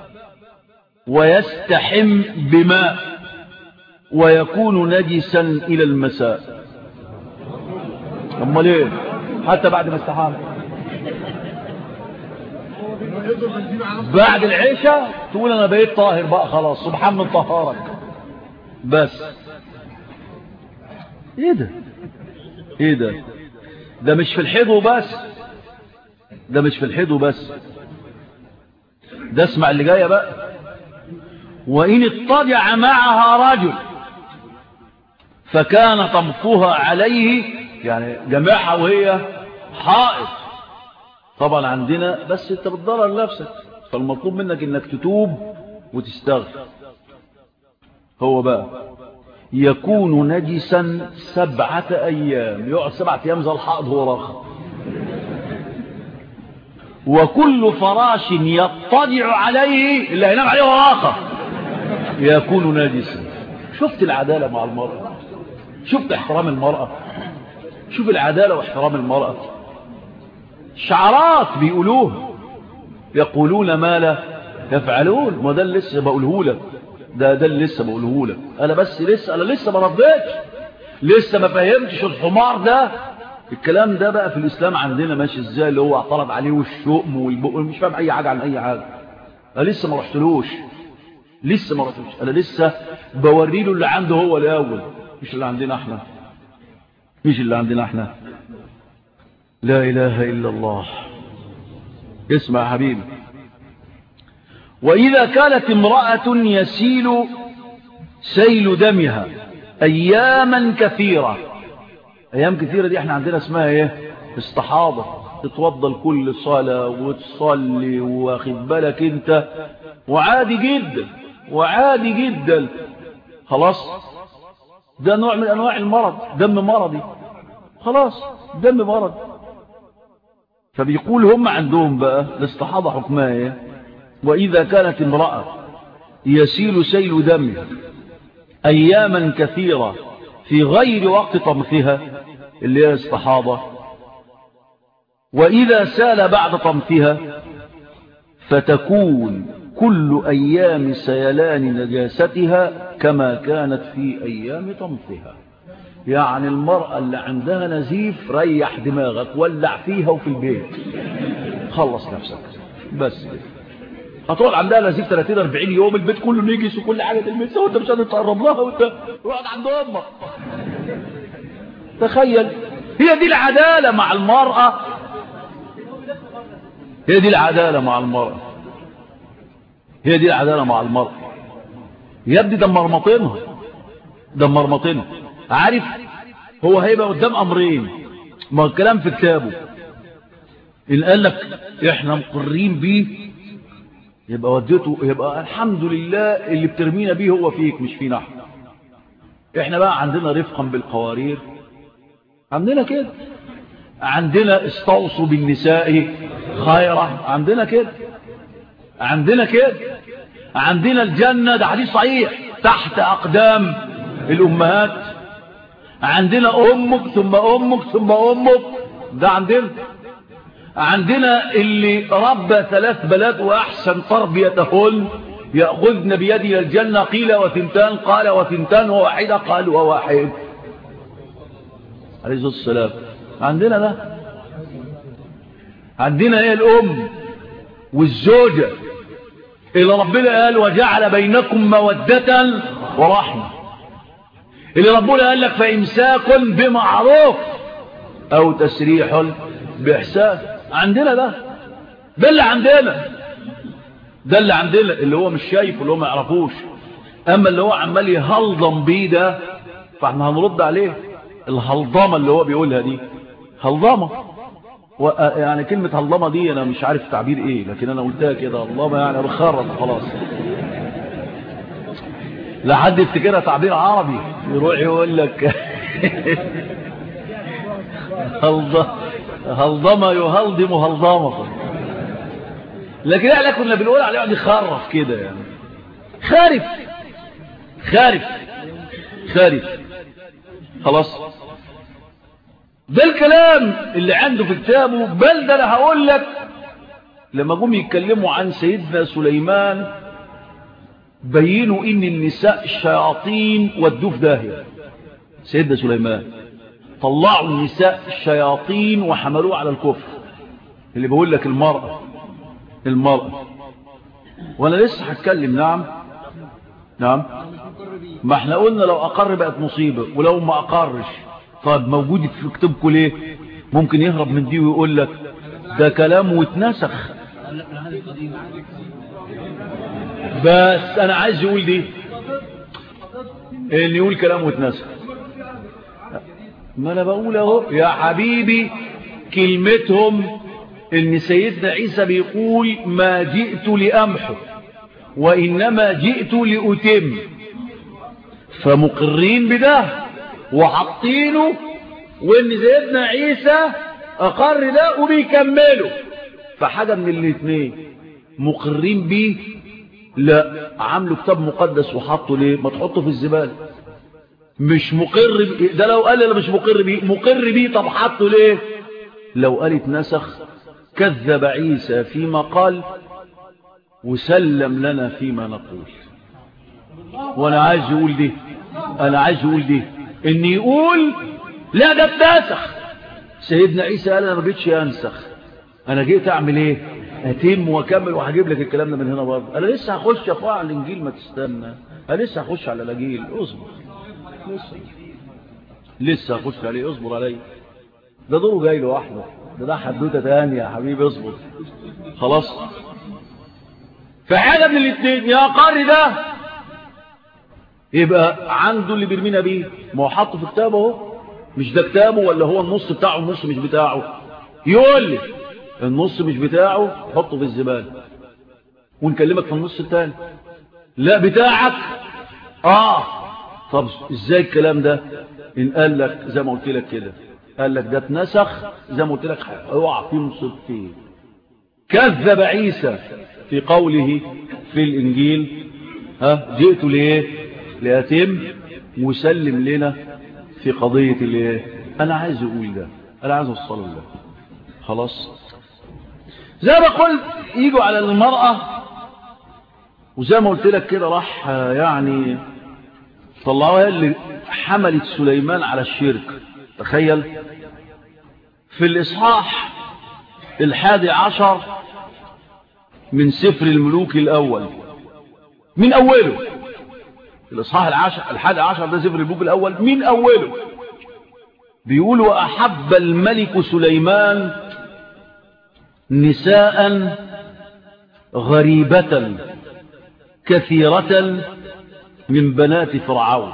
ويستحم بماء ويكون نجسا إلى المساء أما ليه حتى بعد ما استحام بعد العشاء تقول أنا بقيت طاهر بقى خلاص سبحان من طهارك بس ايه ده ايه ده ده مش في الحيض وبس ده مش في الحيض وبس ده اسمع اللي جايه بقى وإن اضطجع معها رجل فكان طمطها عليه يعني جماعها وهي حائط طبعا عندنا بس انت بتضرر نفسك فالمطلوب منك انك تتوب وتستغفر هو بقى يكون نجسا سبعة ايام يقعد سبعة ايام زي الحائط هو راخ وكل فراش يضطجع عليه اللي هينام عليه هو راخه يكون نجسا شفت العدالة مع المرأة شفت احترام المرأة شوف العدالة واحترام المرأة شعارات بيقولوه يقولون ما لا يفعلون ما ده اللي لسه بقوله لك ده ده اللي لسه بقوله لك انا بس لسه انا لسه ما رديتش لسه ما فهمتش الحمار ده الكلام ده بقى في الاسلام عندنا ماشي ازاي اللي هو اعترض عليه والشؤم والبق مش فاهم اي حاجه عن اي حاجه انا لسه ما رحتلوش لسه ما رحتلوش انا لسه بوري له اللي عنده هو الاول مش اللي عندنا احنا مش اللي عندنا احنا لا اله الا الله اسمع يا حبيبي واذا كانت امراه يسيل سيل دمها اياما كثيره ايام كثيره دي احنا عندنا اسمها ايه استحاضه تتوضى لكل صلاه وتصلي واخد بالك انت وعادي جدا وعادي جدا خلاص ده نوع من انواع المرض دم مرضي خلاص دم مرض فبيقول هم عندهم بقى الاستحاضة حكمها ايه واذا كانت امرأة يسيل سيل دمها اياما كثيرة في غير وقت طمثها اللي هي استحاضة واذا سال بعد طمثها فتكون كل أيام سيلان نجاستها كما كانت في أيام طمثها يعني المرأة اللي عندها نزيف ريح دماغك ولع فيها وفي البيت خلص نفسك بس كده هتقعد عندها نزيف 30 40 يوم البيت كله نجس وكل حاجة تلمسها وانت مش قادر تقرب لها وانت اقعد عند امك تخيل هي دي العدالة مع المرأة هي دي العدالة مع المرأة هي دي العدالة مع المرأة يا ابني ده مرمطينها ده مرمطينها عارف هو هيبقى قدام امرين ما الكلام في كتابه ان قال لك احنا مقرين بيه يبقى وديته يبقى الحمد لله اللي بترمينا بيه هو فيك مش فينا احنا احنا بقى عندنا رفقا بالقوارير عندنا كده عندنا استوصوا بالنساء خيرا عندنا كده عندنا كده عندنا الجنة ده حديث صحيح تحت أقدام الأمهات عندنا أمك ثم أمك ثم أمك ده عندنا عندنا اللي ربى ثلاث بنات وأحسن تربيتهن يأخذن بيدي الجنة قيل وثنتان قال وثنتان وواحدة قال وواحد عليه الصلاة والسلام عندنا ده عندنا ايه الأم والزوجة اللي ربنا قال وجعل بينكم مودة ورحمة اللي ربنا قال لك فإمساك بمعروف أو تسريح بإحسان عندنا ده ده اللي عندنا ده اللي عندنا اللي هو مش شايف اللي هو ما يعرفوش أما اللي هو عمال يهلضم بيه ده فاحنا هنرد عليه الهلضمة اللي هو بيقولها دي هلضمة يعني كلمة هلضمة دي أنا مش عارف تعبير إيه لكن أنا قلتها كده هلضمة يعني بخرط خلاص لا حد يفتكرها تعبير عربي يروح يقول لك هلضمة يهلضم هلضمة لكن احنا كنا بنقول عليه يقعد يخرف كده يعني خارف خارف خارف خلاص ده الكلام اللي عنده في كتابه بل ده انا هقول لك لما جم يتكلموا عن سيدنا سليمان بينوا ان النساء الشياطين ودوه في داهيه سيدنا سليمان طلعوا النساء الشياطين وحملوه على الكفر اللي بقول لك المرأة المرأة وانا لسه هتكلم نعم نعم ما احنا قلنا لو اقر بقت مصيبة ولو ما اقرش طيب موجود في كتبكم ليه ممكن يهرب من دي ويقول لك ده كلام واتنسخ بس انا عايز يقول دي اللي يقول كلام واتنسخ ما انا بقول اهو يا حبيبي كلمتهم ان سيدنا عيسى بيقول ما جئت لامحو وانما جئت لاتم فمقرين بده وحاطينه وان سيدنا عيسى اقر ده وبيكمله فحاجه من الاثنين مقرين بيه لا عاملوا كتاب مقدس وحطه ليه ما تحطه في الزباله مش مقر بيه ده لو قال انا مش مقر بيه مقر بيه طب حطه ليه لو قال اتنسخ كذب عيسى فيما قال وسلم لنا فيما نقول وانا عايز يقول دي انا عايز يقول دي ان يقول لا ده اتنسخ سيدنا عيسى قال انا ما جيتش انسخ انا جيت اعمل ايه اتم واكمل وهجيب لك الكلام ده من هنا برضه انا لسه هخش يا اخويا على الانجيل ما تستنى انا لسه هخش على الانجيل اصبر لسه لسه هخش عليه اصبر عليا ده دوره جاي لوحده ده ده حدوته تانية يا حبيبي اصبر خلاص فحاجه من الاثنين يا قاري ده يبقى عنده اللي بيرمينا بيه ما هو حاطه في كتابه اهو مش ده كتابه ولا هو النص بتاعه النص مش بتاعه يقول لي النص مش بتاعه حطه في الزباله ونكلمك في النص الثاني لا بتاعك اه طب ازاي الكلام ده ان قال لك زي ما قلت لك كده قال لك ده اتنسخ زي ما قلت لك اوعى فيه مصيبتين كذب عيسى في قوله في الانجيل ها جئت ليه ليتم وسلم لنا في قضية الايه انا عايز اقول ده انا عايز اوصل ده خلاص زي ما قلت يجوا على المرأة وزي ما قلت لك كده راح يعني طلعوها اللي حملت سليمان على الشرك تخيل في الإصحاح الحادي عشر من سفر الملوك الأول من أوله الإصحاح العشر الحادي عشر ده سفر الملوك الأول من أوله بيقول وأحب الملك سليمان نساء غريبة كثيرة من بنات فرعون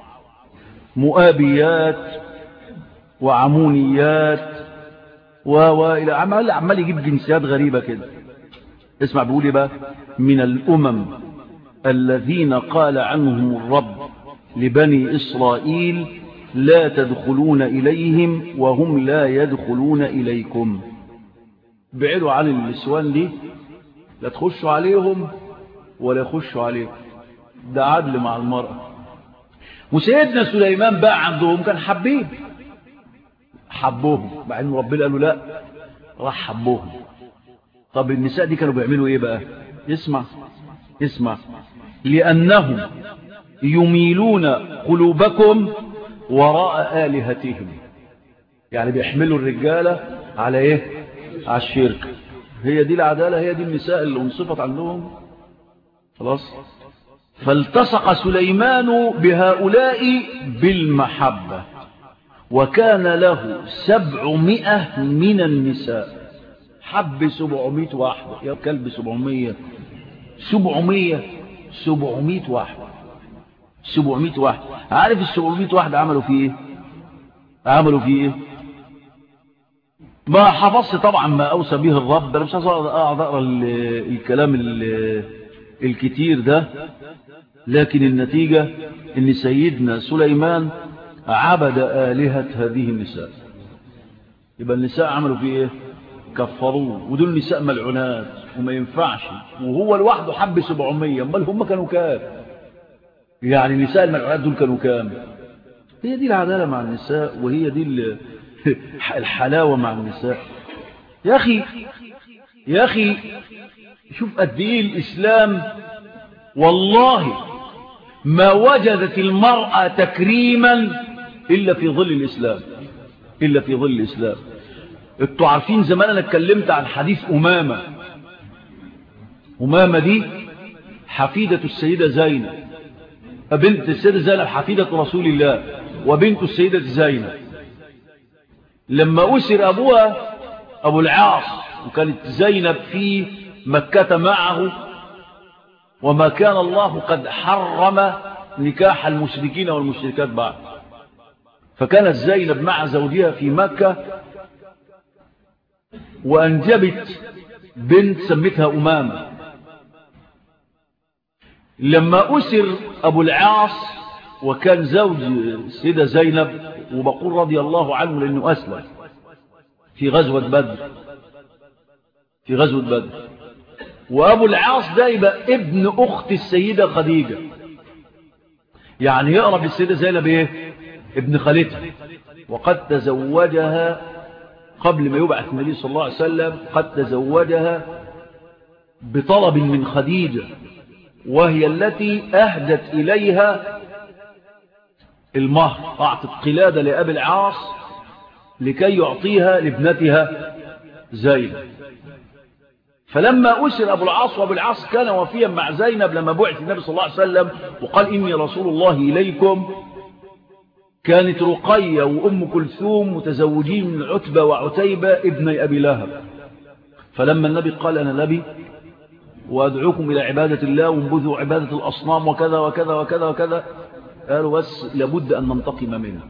مؤابيات وعمونيات والى عمال عمال يجيب جنسيات غريبة كده اسمع بيقول ايه بقى من الامم الذين قال عنهم الرب لبني اسرائيل لا تدخلون اليهم وهم لا يدخلون اليكم بعدوا عن النسوان دي لا تخشوا عليهم ولا يخشوا عليكم ده عدل مع المرأة وسيدنا سليمان بقى عندهم كان حبيب حبوهم مع ان ربنا قالوا لا راح حبوهم طب النساء دي كانوا بيعملوا ايه بقى اسمع اسمع لانهم يميلون قلوبكم وراء آلهتهم يعني بيحملوا الرجالة على ايه على الشرك هي دي العدالة هي دي النساء اللي انصفت عندهم خلاص فالتصق سليمان بهؤلاء بالمحبة وكان له سبعمائة من النساء حب سبعمائة واحدة يا كلب سبعمية سبعمية سبعمائة واحدة سبعمائة واحدة عارف السبعمائة واحدة عملوا فيه ايه عملوا فيه ايه ما حفظت طبعا ما أوسى به الرب أنا مش عايز أقعد أقرأ الكلام الكتير ده لكن النتيجة ان سيدنا سليمان عبد آلهة هذه النساء يبقى النساء عملوا فيه ايه كفروه ودول نساء ملعونات وما ينفعش وهو لوحده حب 700 امال هم كانوا كام يعني نساء الملعونات دول كانوا كام هي دي العدالة مع النساء وهي دي الحلاوة مع النساء يا أخي يا أخي شوف قد ايه الإسلام والله ما وجدت المرأة تكريما إلا في ظل الإسلام إلا في ظل الإسلام انتوا عارفين زمان أنا اتكلمت عن حديث أمامة أمامة دي حفيدة السيدة زينب بنت السيدة زينب حفيدة رسول الله وبنت السيدة زينب لما أسر أبوها أبو العاص وكانت زينب في مكة معه وما كان الله قد حرم نكاح المشركين والمشركات بعد فكانت زينب مع زوجها في مكة وأنجبت بنت سمتها أمامة لما أسر أبو العاص وكان زوج السيدة زينب وبقول رضي الله عنه لأنه أسلم في غزوة بدر في غزوة بدر وأبو العاص ده يبقى ابن أخت السيدة خديجة يعني يقرب السيدة زينب ايه ابن خالتها وقد تزوجها قبل ما يبعث النبي صلى الله عليه وسلم قد تزوجها بطلب من خديجة وهي التي أهدت إليها المهر أعطت قلادة لأبي العاص لكي يعطيها لابنتها زينب فلما أسر أبو العاص وأبو العاص كان وفيا مع زينب لما بعث النبي صلى الله عليه وسلم وقال إني رسول الله إليكم كانت رقية وأم كلثوم متزوجين من عتبة وعتيبة ابن أبي لهب فلما النبي قال أنا نبي وأدعوكم إلى عبادة الله وانبذوا عبادة الأصنام وكذا وكذا وكذا وكذا قالوا بس لابد أن ننتقم منه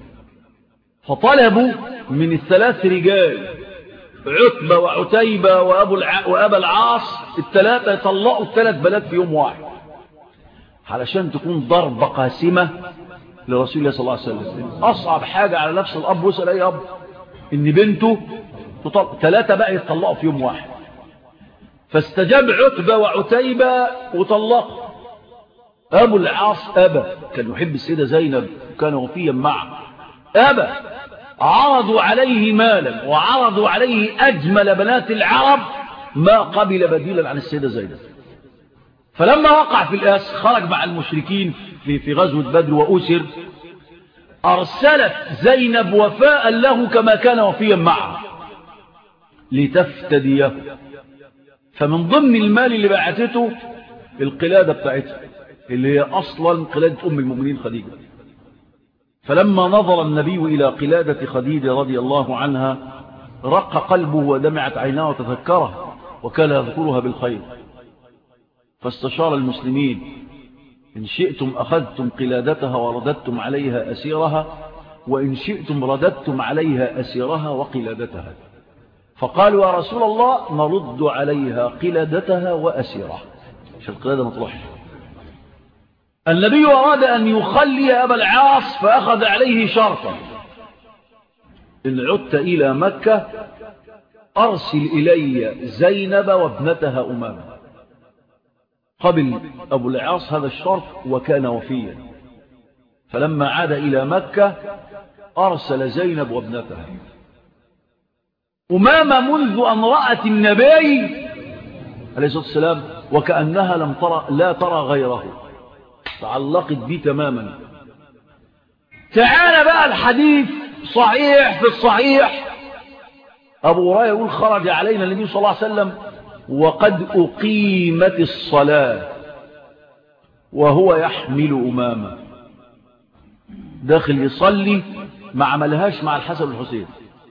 فطلبوا من الثلاث رجال عتبة وعتيبة وأبو الع... وأبا العاص الثلاثة يطلقوا الثلاث بلاد في يوم واحد علشان تكون ضربة قاسمة لرسول الله صلى الله عليه وسلم أصعب حاجة على نفس الأب وسأل أي أب إن بنته تطلق ثلاثة بقى يتطلقوا في يوم واحد فاستجاب عتبة وعتيبة وطلقوا أبو العاص أبى كان يحب السيدة زينب وكان وفيا معه أبى عرضوا عليه مالا وعرضوا عليه أجمل بنات العرب ما قبل بديلا عن السيدة زينب فلما وقع في الأس خرج مع المشركين في, في غزوة بدر وأسر أرسلت زينب وفاء له كما كان وفيا معه لتفتديه فمن ضمن المال اللي بعتته القلادة بتاعتها اللي هي أصلا قلادة أم المؤمنين خديجة فلما نظر النبي إلى قلادة خديجة رضي الله عنها رق قلبه ودمعت عيناه وتذكره وكان يذكرها بالخير فاستشار المسلمين إن شئتم أخذتم قلادتها ورددتم عليها أسيرها وإن شئتم رددتم عليها أسيرها وقلادتها فقالوا يا رسول الله نرد عليها قلادتها وأسيرها عشان القلادة ما تروحش النبي أراد أن يخلي أبا العاص فأخذ عليه شرطا إن عدت إلى مكة أرسل إلي زينب وابنتها أمامة قبل أبو العاص هذا الشرط وكان وفيا فلما عاد إلى مكة أرسل زينب وابنتها أمامة منذ أن رأت النبي عليه الصلاة والسلام وكأنها لم ترى لا ترى غيره تعلقت به تماما تعال بقى الحديث صحيح في الصحيح أبو هريرة يقول خرج علينا النبي صلى الله عليه وسلم وقد أقيمت الصلاة وهو يحمل أمامه داخل يصلي ما عملهاش مع الحسن والحسين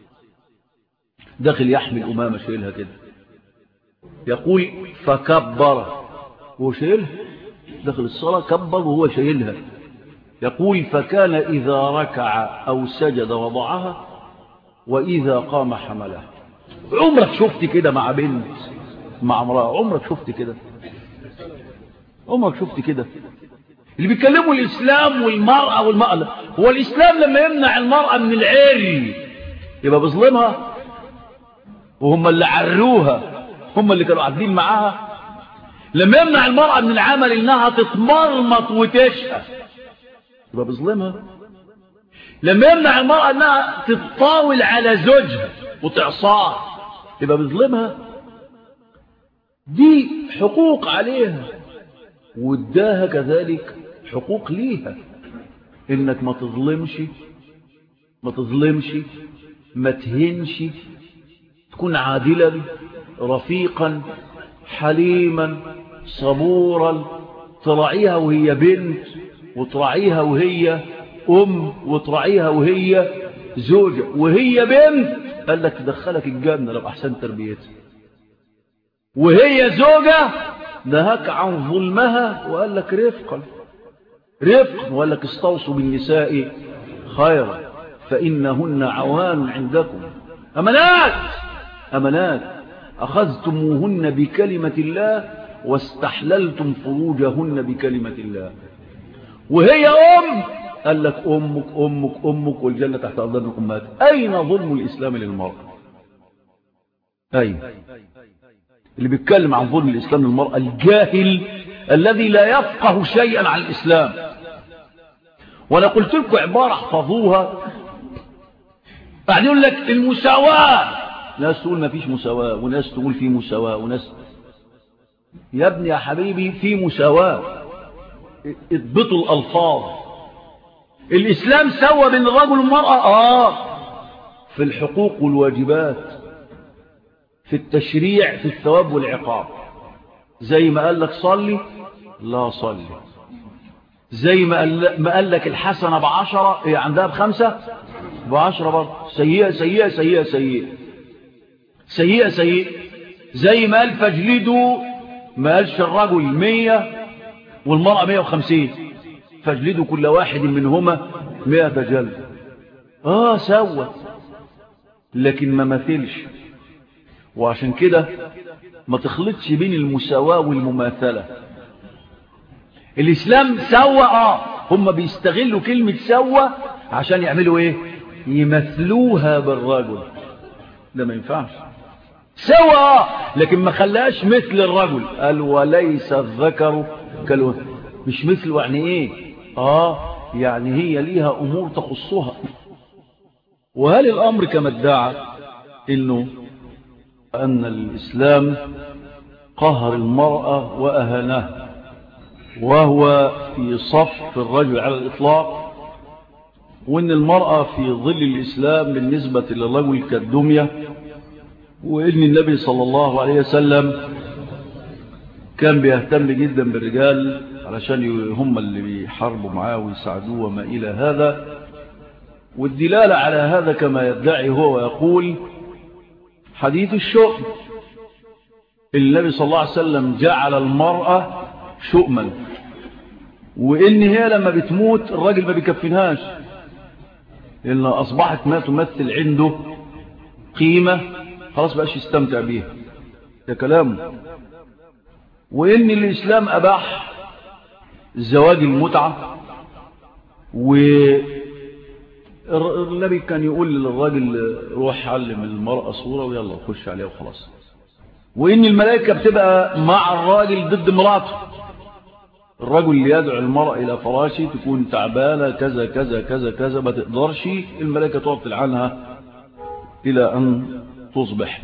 داخل يحمل أمامة شايلها كده يقول فكبر هو شايلها داخل الصلاة كبر وهو شايلها يقول فكان إذا ركع أو سجد وضعها وإذا قام حملها عمرك شفت كده مع بنت مع امرأة عمرك شفت كده عمرك شفت كده اللي بيتكلموا الإسلام والمرأة والمرأة هو الإسلام لما يمنع المرأة من العري يبقى بظلمها وهم اللي عروها هم اللي كانوا قاعدين معاها لما يمنع المرأة من العمل انها تتمرمط وتشهى يبقى بظلمها لما يمنع المرأة انها تتطاول على زوجها وتعصاه يبقى بظلمها دي حقوق عليها واداها كذلك حقوق ليها انك ما تظلمش ما تظلمش ما تهنش تكون عادلا رفيقا حليما صبورا تراعيها وهي بنت وتراعيها وهي أم وتراعيها وهي زوجة وهي بنت قال لك تدخلك الجنة لو أحسن تربيتها وهي زوجة نهاك عن ظلمها وقال لك رفقا رفقا وقال لك استوصوا بالنساء خيرا فإنهن عوان عندكم أمنات أمنات أخذتموهن بكلمة الله واستحللتم فروجهن بكلمة الله وهي أم قال لك أمك أمك أمك والجنة تحت أرض أمات أين ظلم الإسلام للمرأة أين اللي بيتكلم عن ظلم الإسلام للمرأة الجاهل الذي لا يفقه شيئا عن الإسلام وأنا قلت لكم عبارة احفظوها بعد يقول لك المساواة ناس تقول ما فيش مساواة وناس تقول في مساواة وناس يا ابني يا حبيبي في مساواة اضبطوا الألفاظ الإسلام سوى بين الرجل والمرأة آه في الحقوق والواجبات في التشريع في الثواب والعقاب زي ما قال لك صلي لا صلي زي ما قال, ما قال لك الحسنة بعشرة هي عندها بخمسة بعشرة برضه سيئة سيئة سيئة سيئة سيئة سيئة زي ما قال فاجلدوا ما قالش الرجل مية والمرأة مية وخمسين فاجلدوا كل واحد منهما مئة جلد اه سوى لكن ما مثلش وعشان كده ما تخلطش بين المساواة والمماثلة الإسلام سوى آه هم بيستغلوا كلمة سوى عشان يعملوا إيه يمثلوها بالرجل ده ما ينفعش سوى آه لكن ما خلاش مثل الرجل قال وليس الذكر كالأنثى مش مثله يعني إيه آه يعني هي ليها أمور تخصها وهل الأمر كما ادعى إنه أن الإسلام قهر المرأة وأهانها وهو في صف الرجل على الإطلاق وأن المرأة في ظل الإسلام بالنسبة للرجل كالدمية وأن النبي صلى الله عليه وسلم كان بيهتم جدا بالرجال علشان هم اللي بيحاربوا معاه ويساعدوه وما إلى هذا والدلالة على هذا كما يدعي هو ويقول حديث الشؤم النبي صلى الله عليه وسلم جعل المرأة شؤما وإن هي لما بتموت الراجل ما بيكفنهاش لأن أصبحت ما تمثل عنده قيمة خلاص بقاش يستمتع بيها ده كلامه وإن الإسلام أباح زواج المتعة والنبي كان يقول للراجل روح علم المرأة صورة ويلا خش عليها وخلاص وإن الملائكة بتبقى مع الراجل ضد مراته الرجل اللي يدعو المرأة إلى فراشه تكون تعبانة كذا كذا كذا كذا ما تقدرش الملائكة تقعد تلعنها إلى أن تصبح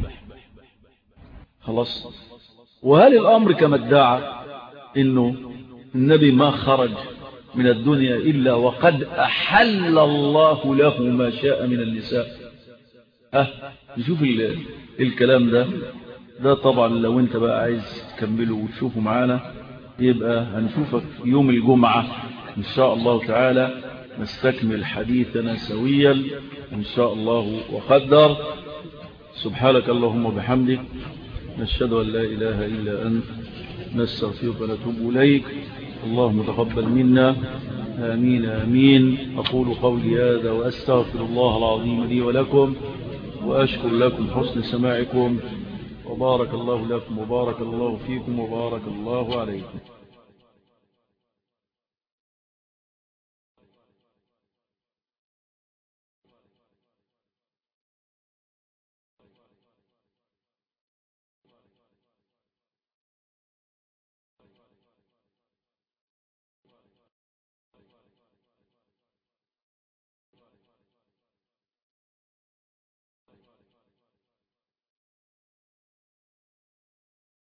خلاص وهل الأمر كما ادعى إنه النبي ما خرج من الدنيا إلا وقد أحل الله له ما شاء من النساء أه نشوف الكلام ده ده طبعا لو انت بقى عايز تكمله وتشوفه معانا يبقى هنشوفك يوم الجمعة إن شاء الله تعالى نستكمل حديثنا سويا إن شاء الله وقدر سبحانك اللهم وبحمدك نشهد أن لا إله إلا أنت نستغفرك ونتوب إليك اللهم تقبل منا آمين آمين أقول قولي هذا وأستغفر الله العظيم لي ولكم وأشكر لكم حسن سماعكم وبارك الله لكم وبارك الله فيكم وبارك الله عليكم